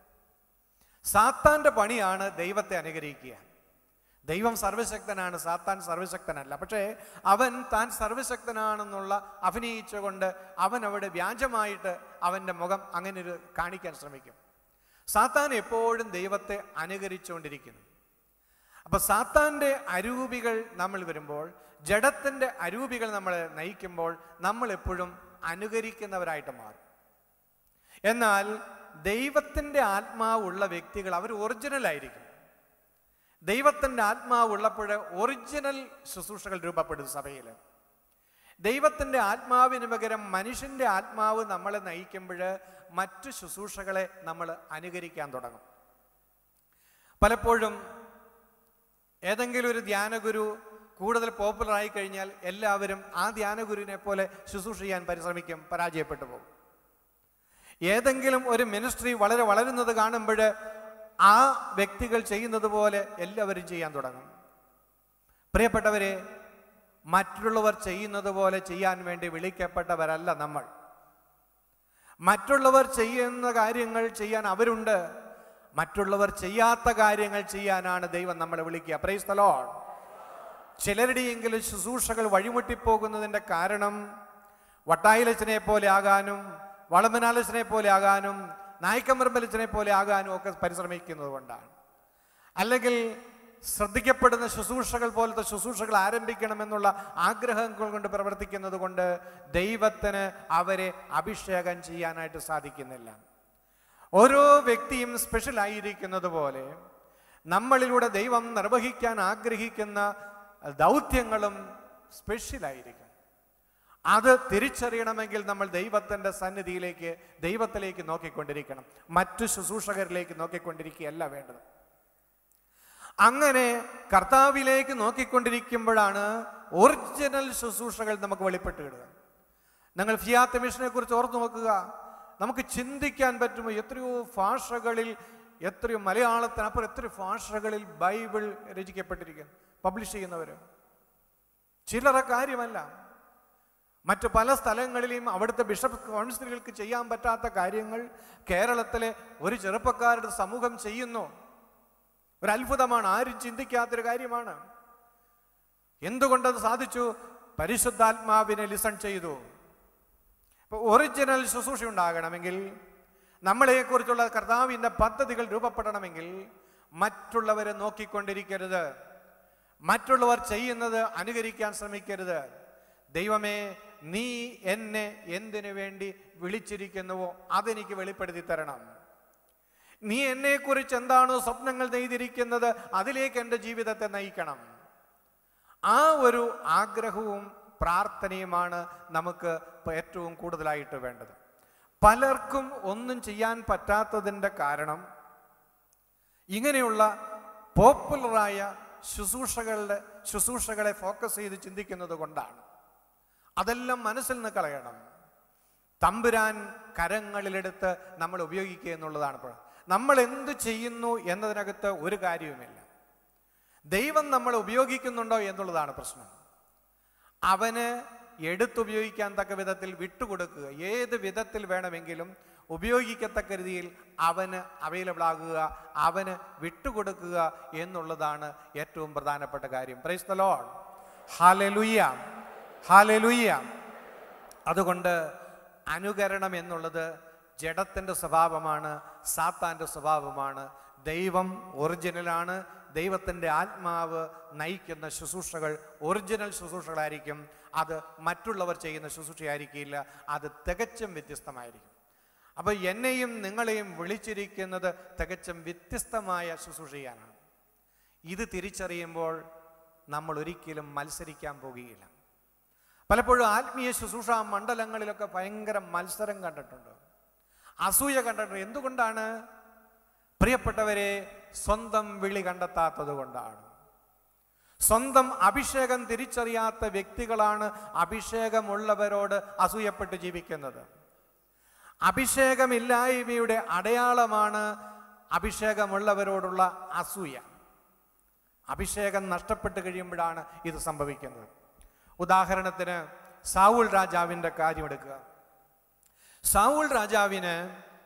സാത്താന്റെ പണിയാണ് ദൈവത്തെ അനുകരിക്കുക ദൈവം സർവശക്തനാണ് സാത്താൻ സർവശക്തനല്ല പക്ഷേ അവൻ താൻ സർവശക്തനാണെന്നുള്ള അഭിനയിച്ചുകൊണ്ട് അവൻ അവിടെ വ്യാജമായിട്ട് അവൻ്റെ മുഖം അങ്ങനെ ഒരു കാണിക്കാൻ ശ്രമിക്കും സാത്താൻ എപ്പോഴും ദൈവത്തെ അനുകരിച്ചുകൊണ്ടിരിക്കുന്നു അപ്പൊ സാത്താന്റെ അരൂപികൾ നമ്മൾ വരുമ്പോൾ ജഡത്തിന്റെ അരൂപികൾ നമ്മളെ നയിക്കുമ്പോൾ നമ്മൾ എപ്പോഴും അനുകരിക്കുന്നവരായിട്ട് മാറും എന്നാൽ ദൈവത്തിൻ്റെ ആത്മാവുള്ള വ്യക്തികൾ അവർ ഒറിജിനൽ ആയിരിക്കും ദൈവത്തിൻ്റെ ആത്മാവ് ഉള്ളപ്പോൾ ഒറിജിനൽ ശുശ്രൂഷകൾ രൂപപ്പെടും സഭയിൽ ദൈവത്തിൻ്റെ ആത്മാവിന് പകരം മനുഷ്യൻ്റെ ആത്മാവ് നമ്മളെ നയിക്കുമ്പോൾ മറ്റു ശുശ്രൂഷകളെ നമ്മൾ അനുകരിക്കാൻ തുടങ്ങും പലപ്പോഴും ഏതെങ്കിലും ഒരു ധ്യാനഗുരു കൂടുതൽ പോപ്പുലർ ആയി കഴിഞ്ഞാൽ എല്ലാവരും ആ ധ്യാനഗുരുവിനെ പോലെ ശുശ്രൂഷ ചെയ്യാൻ പരിശ്രമിക്കും പരാജയപ്പെട്ടു പോകും ഏതെങ്കിലും ഒരു മിനിസ്ട്രി വളരെ വളരുന്നത് കാണുമ്പോൾ ആ വ്യക്തികൾ ചെയ്യുന്നത് പോലെ എല്ലാവരും ചെയ്യാൻ തുടങ്ങും പ്രിയപ്പെട്ടവരെ മറ്റുള്ളവർ ചെയ്യുന്നത് പോലെ ചെയ്യാൻ വേണ്ടി വിളിക്കപ്പെട്ടവരല്ല നമ്മൾ മറ്റുള്ളവർ ചെയ്യുന്ന കാര്യങ്ങൾ ചെയ്യാൻ അവരുണ്ട് മറ്റുള്ളവർ ചെയ്യാത്ത കാര്യങ്ങൾ ചെയ്യാനാണ് ദൈവം നമ്മളെ വിളിക്കുക പ്രൈസ് the Lord. ചിലരുടെയെങ്കിലും ശുശ്രൂഷകൾ വഴിമുട്ടിപ്പോകുന്നതിൻ്റെ കാരണം വട്ടായിലച്ചനെ പോലെ ആകാനും വളമനാലച്ചനെ പോലെ ആകാനും നായ്ക്കമ്പരമ്പലച്ചനെ പോലെ ആകാനും ഒക്കെ പരിശ്രമിക്കുന്നത് കൊണ്ടാണ് അല്ലെങ്കിൽ ശ്രദ്ധിക്കപ്പെടുന്ന ശുശ്രൂഷകൾ പോലത്തെ ശുശ്രൂഷകൾ ആരംഭിക്കണമെന്നുള്ള ആഗ്രഹങ്ങൾ കൊണ്ട് പ്രവർത്തിക്കുന്നത് കൊണ്ട് ദൈവത്തിന് അവരെ അഭിഷേകം ചെയ്യാനായിട്ട് സാധിക്കുന്നില്ല ഓരോ വ്യക്തിയും സ്പെഷ്യൽ ആയിരിക്കുന്നത് പോലെ നമ്മളിലൂടെ ദൈവം നിർവഹിക്കാൻ ആഗ്രഹിക്കുന്ന ദൗത്യങ്ങളും സ്പെഷ്യലായിരിക്കും അത് തിരിച്ചറിയണമെങ്കിൽ നമ്മൾ ദൈവത്തിൻ്റെ സന്നിധിയിലേക്ക് ദൈവത്തിലേക്ക് നോക്കിക്കൊണ്ടിരിക്കണം മറ്റു ശുശ്രൂഷകരിലേക്ക് നോക്കിക്കൊണ്ടിരിക്കുകയല്ല വേണ്ടത് അങ്ങനെ കർത്താവിലേക്ക് നോക്കിക്കൊണ്ടിരിക്കുമ്പോഴാണ് ഒറിജിനൽ ശുശ്രൂഷകൾ നമുക്ക് വെളിപ്പെട്ട് കിടുക നിങ്ങൾ ഫിയാത്ത് മിഷനെ കുറിച്ച് ഓർത്ത് നോക്കുക നമുക്ക് ചിന്തിക്കാൻ പറ്റുമോ എത്രയോ ഭാഷകളിൽ എത്രയോ മലയാളത്തിനപ്പുറം എത്രയോ ഭാഷകളിൽ ബൈബിൾ രചിക്കപ്പെട്ടിരിക്കുന്നു പബ്ലിഷ് ചെയ്യുന്നവർ ചില്ലറ കാര്യമല്ല മറ്റു പല സ്ഥലങ്ങളിലെയും അവിടുത്തെ ബിഷപ്പ് കൗൺസിലുകൾക്ക് ചെയ്യാൻ പറ്റാത്ത കാര്യങ്ങൾ കേരളത്തിലെ ഒരു ചെറുപ്പക്കാരുടെ സമൂഹം ചെയ്യുന്നു ഒരു അത്ഭുതമാണ് ആരും ചിന്തിക്കാത്തൊരു കാര്യമാണ് എന്തുകൊണ്ടത് സാധിച്ചു പരിശുദ്ധാത്മാവിനെ ലിസൺ ചെയ്തു ഇപ്പോൾ ഒറിജിനൽ ശുശ്രൂഷ ഉണ്ടാകണമെങ്കിൽ നമ്മളെക്കുറിച്ചുള്ള കർത്താവിൻ്റെ പദ്ധതികൾ രൂപപ്പെടണമെങ്കിൽ മറ്റുള്ളവരെ നോക്കിക്കൊണ്ടിരിക്കരുത് മറ്റുള്ളവർ ചെയ്യുന്നത് അനുകരിക്കാൻ ശ്രമിക്കരുത് ദൈവമേ നീ എന്നെ എന്തിനു വേണ്ടി വിളിച്ചിരിക്കുന്നുവോ അതെനിക്ക് വെളിപ്പെടുത്തി തരണം നീ എന്നെക്കുറിച്ച് എന്താണോ സ്വപ്നങ്ങൾ നെയ്തിരിക്കുന്നത് അതിലേക്ക് എൻ്റെ ജീവിതത്തെ നയിക്കണം ആ ഒരു ആഗ്രഹവും പ്രാർത്ഥനയുമാണ് നമുക്ക് ഇപ്പൊ ഏറ്റവും കൂടുതലായിട്ട് വേണ്ടത് പലർക്കും ഒന്നും ചെയ്യാൻ പറ്റാത്തതിൻ്റെ കാരണം ഇങ്ങനെയുള്ള പോപ്പുലറായ ശുശ്രൂഷകളുടെ ശുശ്രൂഷകളെ ഫോക്കസ് ചെയ്ത് ചിന്തിക്കുന്നത് കൊണ്ടാണ് അതെല്ലാം മനസ്സിൽ നിന്ന് കളയണം തമ്പുരാൻ കരങ്ങളിലെടുത്ത് നമ്മൾ ഉപയോഗിക്കുക എന്നുള്ളതാണ് ഇപ്പോൾ നമ്മൾ എന്ത് ചെയ്യുന്നു എന്നതിനകത്ത് ഒരു കാര്യവുമില്ല ദൈവം നമ്മൾ ഉപയോഗിക്കുന്നുണ്ടോ എന്നുള്ളതാണ് പ്രശ്നം അവന് എടുത്തുപയോഗിക്കാൻ തക്ക വിധത്തിൽ വിട്ടുകൊടുക്കുക ഏത് വിധത്തിൽ വേണമെങ്കിലും ഉപയോഗിക്കത്തക്ക രീതിയിൽ അവന് അവൈലബിൾ ആകുക അവന് വിട്ടുകൊടുക്കുക എന്നുള്ളതാണ് ഏറ്റവും പ്രധാനപ്പെട്ട കാര്യം പ്രൈസ് ദ ലോഡ് ഹാലലുയ്യ ഹാലലുയ്യ അതുകൊണ്ട് അനുകരണം എന്നുള്ളത് ജഡത്തിൻ്റെ സ്വഭാവമാണ് സാത്താൻ്റെ സ്വഭാവമാണ് ദൈവം ഒറിജിനലാണ് ദൈവത്തിൻ്റെ ആത്മാവ് നയിക്കുന്ന ശുശ്രൂഷകൾ ഒറിജിനൽ ശുശ്രൂഷകളായിരിക്കും അത് മറ്റുള്ളവർ ചെയ്യുന്ന ശുശ്രൂഷയായിരിക്കില്ല അത് തികച്ചും വ്യത്യസ്തമായിരിക്കും അപ്പോൾ എന്നെയും നിങ്ങളെയും വിളിച്ചിരിക്കുന്നത് തികച്ചും വ്യത്യസ്തമായ ശുശ്രൂഷ ചെയ്യാനാണ് ഇത് തിരിച്ചറിയുമ്പോൾ നമ്മൾ ഒരിക്കലും മത്സരിക്കാൻ പോകുകയില്ല പലപ്പോഴും ആത്മീയ ശുശ്രൂഷ മണ്ഡലങ്ങളിലൊക്കെ ഭയങ്കര മത്സരം കണ്ടിട്ടുണ്ട് അസൂയ കണ്ടിട്ടുണ്ട് എന്തുകൊണ്ടാണ് പ്രിയപ്പെട്ടവരെ സ്വന്തം വിളി കണ്ടെത്താത്തത് കൊണ്ടാണ് സ്വന്തം അഭിഷേകം തിരിച്ചറിയാത്ത വ്യക്തികളാണ് അഭിഷേകമുള്ളവരോട് അസൂയപ്പെട്ട് ജീവിക്കുന്നത് അഭിഷേകമില്ലായ്മയുടെ അടയാളമാണ് അഭിഷേകമുള്ളവരോടുള്ള അസൂയ അഭിഷേകം നഷ്ടപ്പെട്ട് കഴിയുമ്പോഴാണ് ഇത് സംഭവിക്കുന്നത് ഉദാഹരണത്തിന് സാവുൾ രാജാവിൻ്റെ കാര്യമെടുക്കുക സാവുൾ രാജാവിന്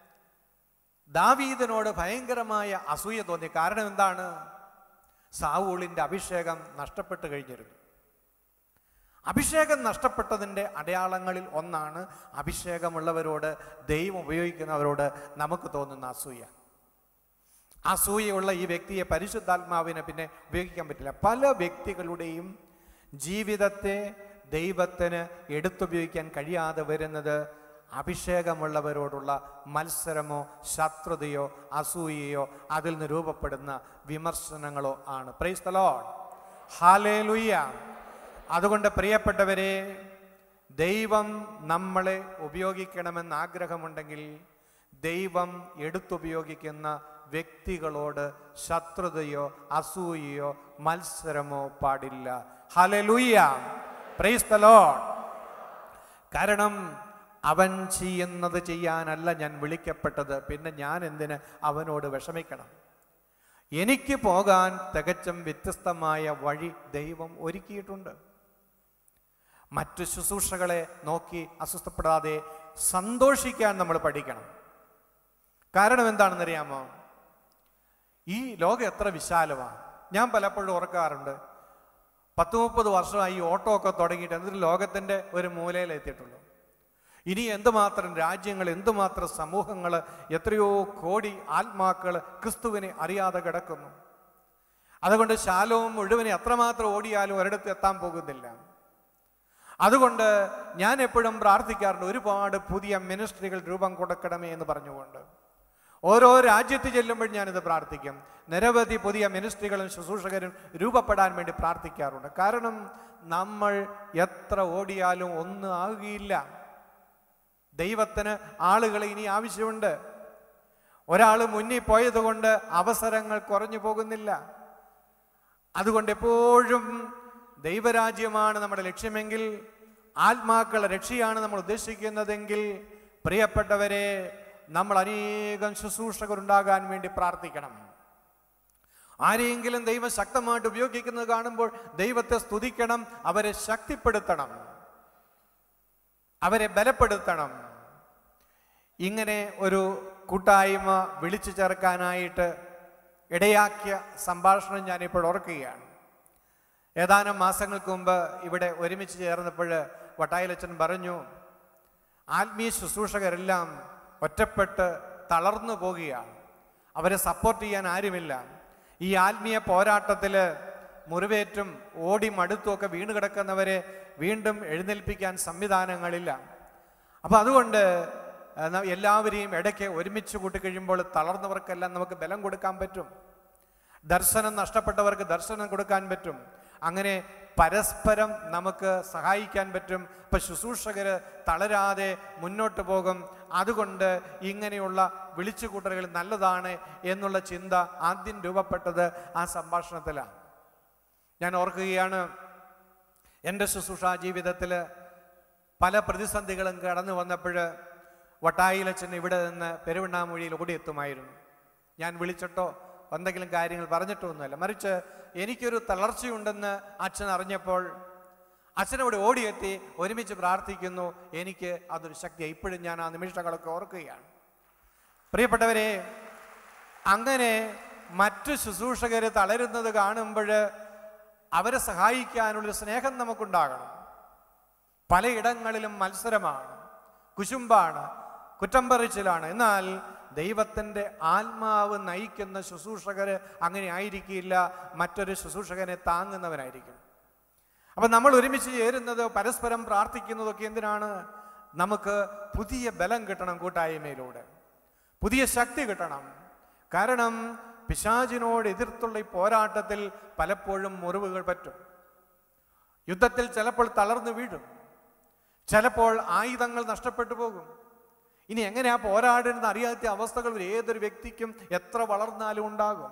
ദാവീദിനോട് ഭയങ്കരമായ അസൂയ തോന്നി കാരണം എന്താണ് സാവൂളിൻ്റെ അഭിഷേകം നഷ്ടപ്പെട്ട് കഴിഞ്ഞിരുന്നു അഭിഷേകം നഷ്ടപ്പെട്ടതിൻ്റെ അടയാളങ്ങളിൽ ഒന്നാണ് അഭിഷേകമുള്ളവരോട് ദൈവം ഉപയോഗിക്കുന്നവരോട് നമുക്ക് തോന്നുന്ന അസൂയ അസൂയുള്ള ഈ വ്യക്തിയെ പരിശുദ്ധാത്മാവിനെ പിന്നെ ഉപയോഗിക്കാൻ പറ്റില്ല പല വ്യക്തികളുടെയും ജീവിതത്തെ ദൈവത്തിന് എടുത്തുപയോഗിക്കാൻ കഴിയാതെ വരുന്നത് അഭിഷേകമുള്ളവരോടുള്ള മത്സരമോ ശത്രുതയോ അസൂയയോ അതിൽ നിന്ന് രൂപപ്പെടുന്ന വിമർശനങ്ങളോ ആണ് പ്രൈസ് ദ ലോർഡ് ഹാലേലുയ്യ അതുകൊണ്ട് പ്രിയപ്പെട്ടവരെ ദൈവം നമ്മളെ ഉപയോഗിക്കണമെന്ന് ആഗ്രഹമുണ്ടെങ്കിൽ ദൈവം എടുത്തുപയോഗിക്കുന്ന വ്യക്തികളോട് ശത്രുതയോ അസൂയയോ മത്സരമോ പാടില്ല ഹലലുയ്യ പ്രൈസ് ദ ലോർഡ് കാരണം അവൻ ചെയ്യുന്നത് ചെയ്യാനല്ല ഞാൻ വിളിക്കപ്പെട്ടത് പിന്നെ ഞാൻ എന്തിന് അവനോട് വിഷമിക്കണം എനിക്ക് പോകാൻ തികച്ചും വ്യത്യസ്തമായ വഴി ദൈവം ഒരുക്കിയിട്ടുണ്ട് മറ്റു ശുശ്രൂഷകളെ നോക്കി അസ്വസ്ഥപ്പെടാതെ സന്തോഷിക്കാൻ നമ്മൾ പഠിക്കണം കാരണം എന്താണെന്നറിയാമോ ഈ ലോകം എത്ര വിശാലമാണ് ഞാൻ പലപ്പോഴും ഓർക്കാറുണ്ട് പത്ത് മുപ്പത് വർഷമായി ഈ ഓട്ടോ ഒക്കെ തുടങ്ങിയിട്ട് എന്നിട്ട് ലോകത്തിൻ്റെ ഒരു മൂലയിൽ എത്തിയിട്ടുള്ളൂ ഇനി എന്തുമാത്രം രാജ്യങ്ങൾ എന്തുമാത്രം സമൂഹങ്ങൾ എത്രയോ കോടി ആത്മാക്കൾ ക്രിസ്തുവിനെ അറിയാതെ കിടക്കുന്നു അതുകൊണ്ട് ശാലവും മുഴുവനെ എത്രമാത്രം ഓടിയാലും ഒരിടത്ത് എത്താൻ പോകുന്നില്ല അതുകൊണ്ട് ഞാൻ എപ്പോഴും പ്രാർത്ഥിക്കാറുണ്ട് ഒരുപാട് പുതിയ മിനിസ്ട്രികൾ രൂപം കൊടുക്കണമേ എന്ന് പറഞ്ഞുകൊണ്ട് ഓരോ രാജ്യത്ത് ചെല്ലുമ്പോൾ ഞാനിത് പ്രാർത്ഥിക്കും നിരവധി പുതിയ മിനിസ്ട്രികളും ശുശ്രൂഷകരും രൂപപ്പെടാൻ വേണ്ടി പ്രാർത്ഥിക്കാറുണ്ട് കാരണം നമ്മൾ എത്ര ഓടിയാലും ഒന്നും ആകുകയില്ല ദൈവത്തിന് ആളുകളെ ഇനി ആവശ്യമുണ്ട് ഒരാൾ മുന്നിൽ പോയത് കൊണ്ട് അവസരങ്ങൾ കുറഞ്ഞു പോകുന്നില്ല അതുകൊണ്ട് എപ്പോഴും ദൈവരാജ്യമാണ് നമ്മുടെ ലക്ഷ്യമെങ്കിൽ ആത്മാക്കളുടെ രക്ഷയാണ് നമ്മൾ ഉദ്ദേശിക്കുന്നതെങ്കിൽ പ്രിയപ്പെട്ടവരെ നമ്മൾ അനേകം ശുശ്രൂഷകരുണ്ടാകാൻ വേണ്ടി പ്രാർത്ഥിക്കണം ആരെയെങ്കിലും ദൈവം ശക്തമായിട്ട് ഉപയോഗിക്കുന്നത് കാണുമ്പോൾ ദൈവത്തെ സ്തുതിക്കണം അവരെ ശക്തിപ്പെടുത്തണം അവരെ ബലപ്പെടുത്തണം ഇങ്ങനെ ഒരു കൂട്ടായ്മ വിളിച്ചു ചേർക്കാനായിട്ട് ഇടയാക്കിയ സംഭാഷണം ഞാനിപ്പോൾ ഓർക്കുകയാണ് ഏതാനും മാസങ്ങൾക്ക് മുമ്പ് ഇവിടെ ഒരുമിച്ച് ചേർന്നപ്പോൾ വട്ടായിലച്ചൻ പറഞ്ഞു ആത്മീയ ശുശ്രൂഷകരെല്ലാം ഒറ്റപ്പെട്ട് തളർന്നു പോകുകയാണ് അവരെ സപ്പോർട്ട് ചെയ്യാൻ ആരുമില്ല ഈ ആത്മീയ പോരാട്ടത്തിൽ മുറിവേറ്റും ഓടി മടുത്തുമൊക്കെ വീണ് കിടക്കുന്നവരെ വീണ്ടും എഴുന്നേൽപ്പിക്കാൻ സംവിധാനങ്ങളില്ല അപ്പം അതുകൊണ്ട് ആ, ന- എല്ലാവരെയും ഇടയ്ക്ക് ഒരുമിച്ച് കൂട്ടിക്കഴിയുമ്പോൾ തളർന്നവർക്കെല്ലാം നമുക്ക് ബലം കൊടുക്കാൻ പറ്റും ദർശനം നഷ്ടപ്പെട്ടവർക്ക് ദർശനം കൊടുക്കാൻ പറ്റും അങ്ങനെ പരസ്പരം നമുക്ക് സഹായിക്കാൻ പറ്റും ഇപ്പൊ ശുശ്രൂഷകര് തളരാതെ മുന്നോട്ട് പോകും അതുകൊണ്ട് ഇങ്ങനെയുള്ള വിളിച്ചുകൂട്ടലുകൾ നല്ലതാണ് എന്നുള്ള ചിന്ത ആദ്യം രൂപപ്പെട്ടത് ആ സംഭാഷണത്തിലാണ് ഞാൻ ഓർക്കുകയാണ് എൻ്റെ ശുശ്രൂഷ ജീവിതത്തിൽ പല പ്രതിസന്ധികളും കടന്നു വന്നപ്പോൾ വട്ടായിലച്ചൻ ഇവിടെ നിന്ന് പെരുവണ്ണാമൊഴിയിൽ ഓടിയെത്തുമായിരുന്നു ഞാൻ വിളിച്ചിട്ടോ എന്തെങ്കിലും കാര്യങ്ങൾ പറഞ്ഞിട്ടോ ഒന്നുമല്ല മറിച്ച് എനിക്കൊരു തളർച്ചയുണ്ടെന്ന് അച്ഛൻ അറിഞ്ഞപ്പോൾ അച്ഛനവിടെ ഓടിയെത്തി ഒരുമിച്ച് പ്രാർത്ഥിക്കുന്നു എനിക്ക് അതൊരു ശക്തിയാണ് ഇപ്പോഴും ഞാൻ ആ നിമിഷങ്ങളൊക്കെ ഓർക്കുകയാണ് പ്രിയപ്പെട്ടവരെ അങ്ങനെ മറ്റു ശുശ്രൂഷകർ തളരുന്നത് കാണുമ്പോൾ അവരെ സഹായിക്കാനുള്ള സ്നേഹം നമുക്കുണ്ടാകണം പലയിടങ്ങളിലും മത്സരമാണ് കുശുമ്പാണ് കുറ്റം പറച്ചിലാണ് എന്നാൽ ദൈവത്തിൻ്റെ ആത്മാവ് നയിക്കുന്ന ശുശ്രൂഷകർ അങ്ങനെ ആയിരിക്കില്ല മറ്റൊരു ശുശ്രൂഷകനെ താങ്ങുന്നവനായിരിക്കും അപ്പം നമ്മൾ ഒരുമിച്ച് ചേരുന്നത് പരസ്പരം പ്രാർത്ഥിക്കുന്നതൊക്കെ എന്തിനാണ് നമുക്ക് പുതിയ ബലം കിട്ടണം കൂട്ടായ്മയിലൂടെ പുതിയ ശക്തി കിട്ടണം കാരണം പിശാചിനോട് എതിർത്തുള്ള ഈ പോരാട്ടത്തിൽ പലപ്പോഴും മുറിവുകൾ പറ്റും യുദ്ധത്തിൽ ചിലപ്പോൾ തളർന്നു വീഴും ചിലപ്പോൾ ആയുധങ്ങൾ നഷ്ടപ്പെട്ടു പോകും ഇനി എങ്ങനെയാ പോരാടേണ്ടത് അറിയാത്ത അവസ്ഥകൾ ഏതൊരു വ്യക്തിക്കും എത്ര വളർന്നാലും ഉണ്ടാകും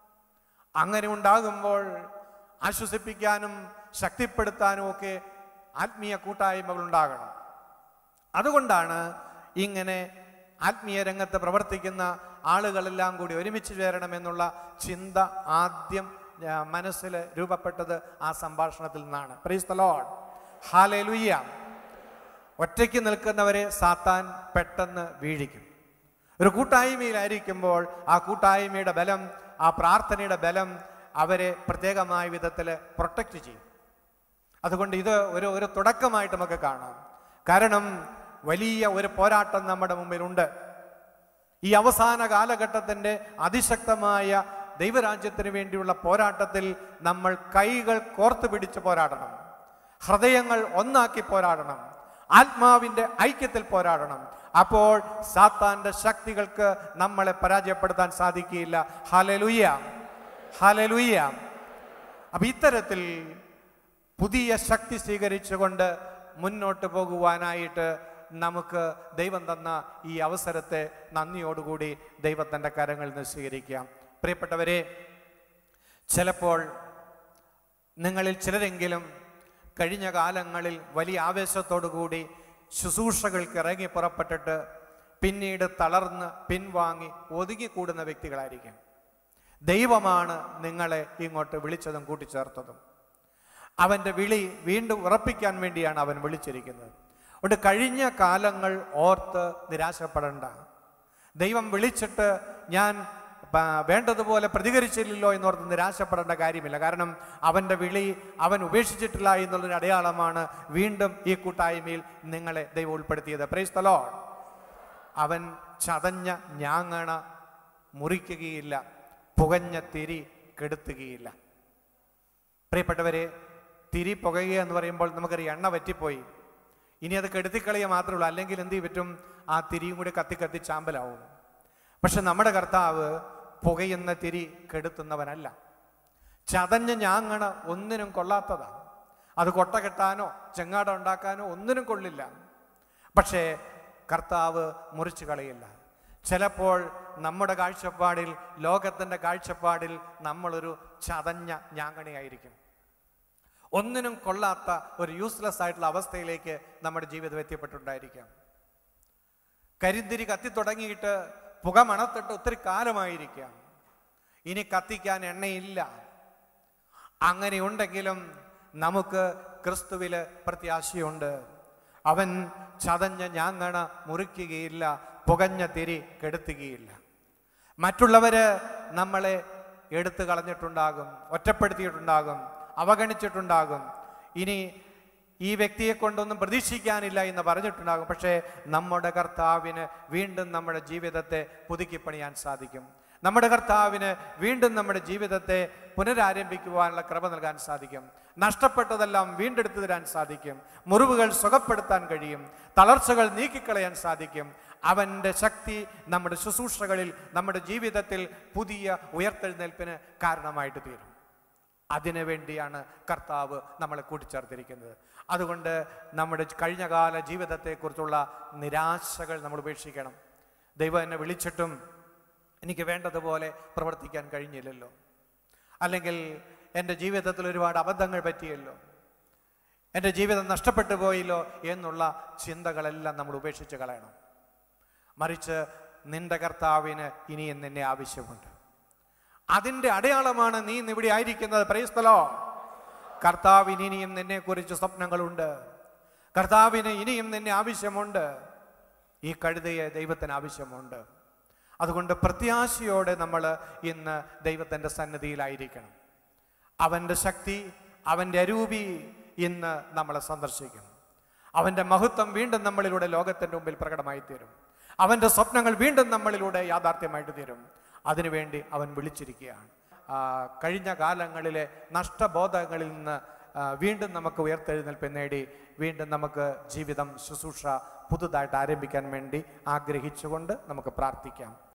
അങ്ങനെ ഉണ്ടാകുമ്പോൾ ആശ്വസിപ്പിക്കാനും ശക്തിപ്പെടുത്താനും ഒക്കെ ആത്മീയ കൂട്ടായ്മകൾ ഉണ്ടാകണം അതുകൊണ്ടാണ് ഇങ്ങനെ ആത്മീയ രംഗത്ത് പ്രവർത്തിക്കുന്ന ആളുകളെല്ലാം കൂടി ഒരുമിച്ച് ചേരണമെന്നുള്ള ചിന്ത ആദ്യം ആ, മനസ്സിൽ രൂപപ്പെട്ടത് ആ സംഭാഷണത്തിൽ നിന്നാണ് പ്രീസ് ദ ലോർഡ് ഹാലേലുയ്യ ഒറ്റയ്ക്ക് നിൽക്കുന്നവരെ സാത്താൻ പെട്ടെന്ന് വീഴിക്കും ഒരു കൂട്ടായ്മയിലായിരിക്കുമ്പോൾ ആ കൂട്ടായ്മയുടെ ബലം ആ പ്രാർത്ഥനയുടെ ബലം അവരെ പ്രത്യേകമായ വിധത്തിൽ പ്രൊട്ടക്റ്റ് ചെയ്യും അതുകൊണ്ട് ഇത് ഒരു ഒരു തുടക്കമായിട്ട് നമുക്ക് കാണാം കാരണം വലിയ ഒരു പോരാട്ടം നമ്മുടെ മുമ്പിലുണ്ട് ഈ അവസാന കാലഘട്ടത്തിൻ്റെ അതിശക്തമായ ദൈവരാജ്യത്തിന് വേണ്ടിയുള്ള പോരാട്ടത്തിൽ നമ്മൾ കൈകൾ കോർത്ത് പിടിച്ച് പോരാടണം ഹൃദയങ്ങൾ ഒന്നാക്കി പോരാടണം ആത്മാവിൻ്റെ ഐക്യത്തിൽ പോരാടണം അപ്പോൾ സാത്താന്റെ ശക്തികൾക്ക് നമ്മളെ പരാജയപ്പെടുത്താൻ സാധിക്കുകയില്ല ഹാലലുയ്യ ഹാലലുയ്യ അപ്പൊ ഇത്തരത്തിൽ പുതിയ ശക്തി സ്വീകരിച്ചുകൊണ്ട് മുന്നോട്ട് പോകുവാനായിട്ട് നമുക്ക് ദൈവം തന്ന ഈ അവസരത്തെ നന്ദിയോടുകൂടി ദൈവത്തിൻ്റെ കരങ്ങളിൽ നിന്ന് സ്വീകരിക്കാം പ്രിയപ്പെട്ടവരെ ചിലപ്പോൾ നിങ്ങളിൽ ചിലരെങ്കിലും കഴിഞ്ഞ കാലങ്ങളിൽ വലിയ ആവേശത്തോടു കൂടി ശുശ്രൂഷകൾക്ക് ഇറങ്ങി പുറപ്പെട്ടിട്ട് പിന്നീട് തളർന്ന് പിൻവാങ്ങി ഒതുങ്ങിക്കൂടുന്ന വ്യക്തികളായിരിക്കും ദൈവമാണ് നിങ്ങളെ ഇങ്ങോട്ട് വിളിച്ചതും കൂട്ടിച്ചേർത്തതും അവൻ്റെ വിളി വീണ്ടും ഉറപ്പിക്കാൻ വേണ്ടിയാണ് അവൻ വിളിച്ചിരിക്കുന്നത് അതുകൊണ്ട് കഴിഞ്ഞ കാലങ്ങൾ ഓർത്ത് നിരാശപ്പെടേണ്ട ദൈവം വിളിച്ചിട്ട് ഞാൻ പ- വേണ്ടതുപോലെ പ്രതികരിച്ചില്ലല്ലോ എന്നോർത്ത് നിരാശപ്പെടേണ്ട കാര്യമില്ല കാരണം അവൻ്റെ വിളി അവൻ ഉപേക്ഷിച്ചിട്ടില്ല എന്നുള്ളൊരു അടയാളമാണ് വീണ്ടും ഈ കൂട്ടായ്മയിൽ നിങ്ങളെ ദൈവം ഉൾപ്പെടുത്തിയത് പ്രൈസ്തലോ അവൻ ചതഞ്ഞ ഞാങ്ങണ മുറിക്കുകയില്ല പുകഞ്ഞ തിരി കെടുത്തുകയില്ല പ്രിയപ്പെട്ടവരെ തിരി പുകയുക എന്ന് പറയുമ്പോൾ നമുക്കറിയാം എണ്ണ വറ്റിപ്പോയി ഇനി അത് കെടുത്തിക്കളിയ മാത്രമേ ഉള്ളൂ അല്ലെങ്കിൽ എന്ത് പറ്റും ആ തിരിയും കൂടി കത്തി കത്തി ചാമ്പലാവും പക്ഷെ നമ്മുടെ കർത്താവ് പുകയുന്ന തിരി കെടുത്തുന്നവനല്ല ചതഞ്ഞ ഞാങ്ങണ ഒന്നിനും കൊള്ളാത്തതാണ് അത് കൊട്ട കെട്ടാനോ ചെങ്ങാട ഉണ്ടാക്കാനോ ഒന്നിനും കൊള്ളില്ല പക്ഷേ കർത്താവ് മുറിച്ചു കളയില്ല ചിലപ്പോൾ നമ്മുടെ കാഴ്ചപ്പാടിൽ ലോകത്തിൻ്റെ കാഴ്ചപ്പാടിൽ നമ്മളൊരു ചതഞ്ഞ ഞാങ്ങണിയായിരിക്കും ഒന്നിനും കൊള്ളാത്ത ഒരു യൂസ്ലെസ് ആയിട്ടുള്ള അവസ്ഥയിലേക്ക് നമ്മുടെ ജീവിതം എത്തിപ്പെട്ടിട്ടുണ്ടായിരിക്കാം കരിന്തിരി കത്തി തുടങ്ങിയിട്ട് പുക മണത്തിട്ട് ഒത്തിരി കാലമായിരിക്കാം ഇനി കത്തിക്കാൻ എണ്ണയില്ല അങ്ങനെ ഉണ്ടെങ്കിലും നമുക്ക് ക്രിസ്തുവില് പ്രത്യാശയുണ്ട് അവൻ ചതഞ്ഞ ഞാങ്ങണ മുറിക്കുകയില്ല പുകഞ്ഞ തിരി കെടുത്തുകയില്ല മറ്റുള്ളവര് നമ്മളെ എടുത്തു കളഞ്ഞിട്ടുണ്ടാകും ഒറ്റപ്പെടുത്തിയിട്ടുണ്ടാകും അവഗണിച്ചിട്ടുണ്ടാകും ഇനി ഈ വ്യക്തിയെ കൊണ്ടൊന്നും പ്രതീക്ഷിക്കാനില്ല എന്ന് പറഞ്ഞിട്ടുണ്ടാകും പക്ഷേ നമ്മുടെ കർത്താവിന് വീണ്ടും നമ്മുടെ ജീവിതത്തെ പുതുക്കിപ്പണിയാൻ സാധിക്കും നമ്മുടെ കർത്താവിന് വീണ്ടും നമ്മുടെ ജീവിതത്തെ പുനരാരംഭിക്കുവാനുള്ള കൃപ നൽകാൻ സാധിക്കും നഷ്ടപ്പെട്ടതെല്ലാം വീണ്ടെടുത്തു തരാൻ സാധിക്കും മുറിവുകൾ സുഖപ്പെടുത്താൻ കഴിയും തളർച്ചകൾ നീക്കിക്കളയാൻ സാധിക്കും അവൻ്റെ ശക്തി നമ്മുടെ ശുശ്രൂഷകളിൽ നമ്മുടെ ജീവിതത്തിൽ പുതിയ ഉയർത്തെഴുന്നേൽപ്പിന് കാരണമായിട്ട് തീരും അതിനു വേണ്ടിയാണ് കർത്താവ് നമ്മളെ കൂട്ടിച്ചേർത്തിരിക്കുന്നത് അതുകൊണ്ട് നമ്മുടെ കഴിഞ്ഞകാല ജീവിതത്തെക്കുറിച്ചുള്ള നിരാശകൾ നമ്മൾ ഉപേക്ഷിക്കണം ദൈവം എന്നെ വിളിച്ചിട്ടും എനിക്ക് വേണ്ടതുപോലെ പ്രവർത്തിക്കാൻ കഴിഞ്ഞില്ലല്ലോ അല്ലെങ്കിൽ എൻ്റെ ജീവിതത്തിൽ ഒരുപാട് അബദ്ധങ്ങൾ പറ്റിയല്ലോ എൻ്റെ ജീവിതം നഷ്ടപ്പെട്ടു പോയല്ലോ എന്നുള്ള ചിന്തകളെല്ലാം നമ്മൾ ഉപേക്ഷിച്ച് കളയണം മറിച്ച് നിന്റെ കർത്താവിന് ഇനിയും നിന്നെ ആവശ്യമുണ്ട് അതിൻ്റെ അടയാളമാണ് നീ ഇന്ന് ഇവിടെ ആയിരിക്കുന്നത് പ്രൈസ്തലോ കർത്താവിന് ഇനിയും നിന്നെ കുറിച്ച് സ്വപ്നങ്ങളുണ്ട് കർത്താവിന് ഇനിയും നിന്നെ ആവശ്യമുണ്ട് ഈ കഴുതയെ ദൈവത്തിന് ആവശ്യമുണ്ട് അതുകൊണ്ട് പ്രത്യാശയോടെ നമ്മൾ ഇന്ന് ദൈവത്തിൻ്റെ സന്നിധിയിലായിരിക്കണം അവൻ്റെ ശക്തി അവൻ്റെ അരൂപി ഇന്ന് നമ്മളെ സന്ദർശിക്കും അവൻ്റെ മഹത്വം വീണ്ടും നമ്മളിലൂടെ ലോകത്തിൻ്റെ മുമ്പിൽ പ്രകടമായി തീരും അവൻ്റെ സ്വപ്നങ്ങൾ വീണ്ടും നമ്മളിലൂടെ യാഥാർത്ഥ്യമായിട്ട് തീരും അതിനുവേണ്ടി അവൻ വിളിച്ചിരിക്കുകയാണ് ആ, കഴിഞ്ഞ കാലങ്ങളിലെ നഷ്ടബോധങ്ങളിൽ നിന്ന് ആ, വീണ്ടും നമുക്ക് ഉയർത്തെഴുന്നേൽപ്പ് നേടി വീണ്ടും നമുക്ക് ജീവിതം ശുശ്രൂഷ പുതുതായിട്ട് ആരംഭിക്കാൻ വേണ്ടി ആഗ്രഹിച്ചുകൊണ്ട് നമുക്ക് പ്രാർത്ഥിക്കാം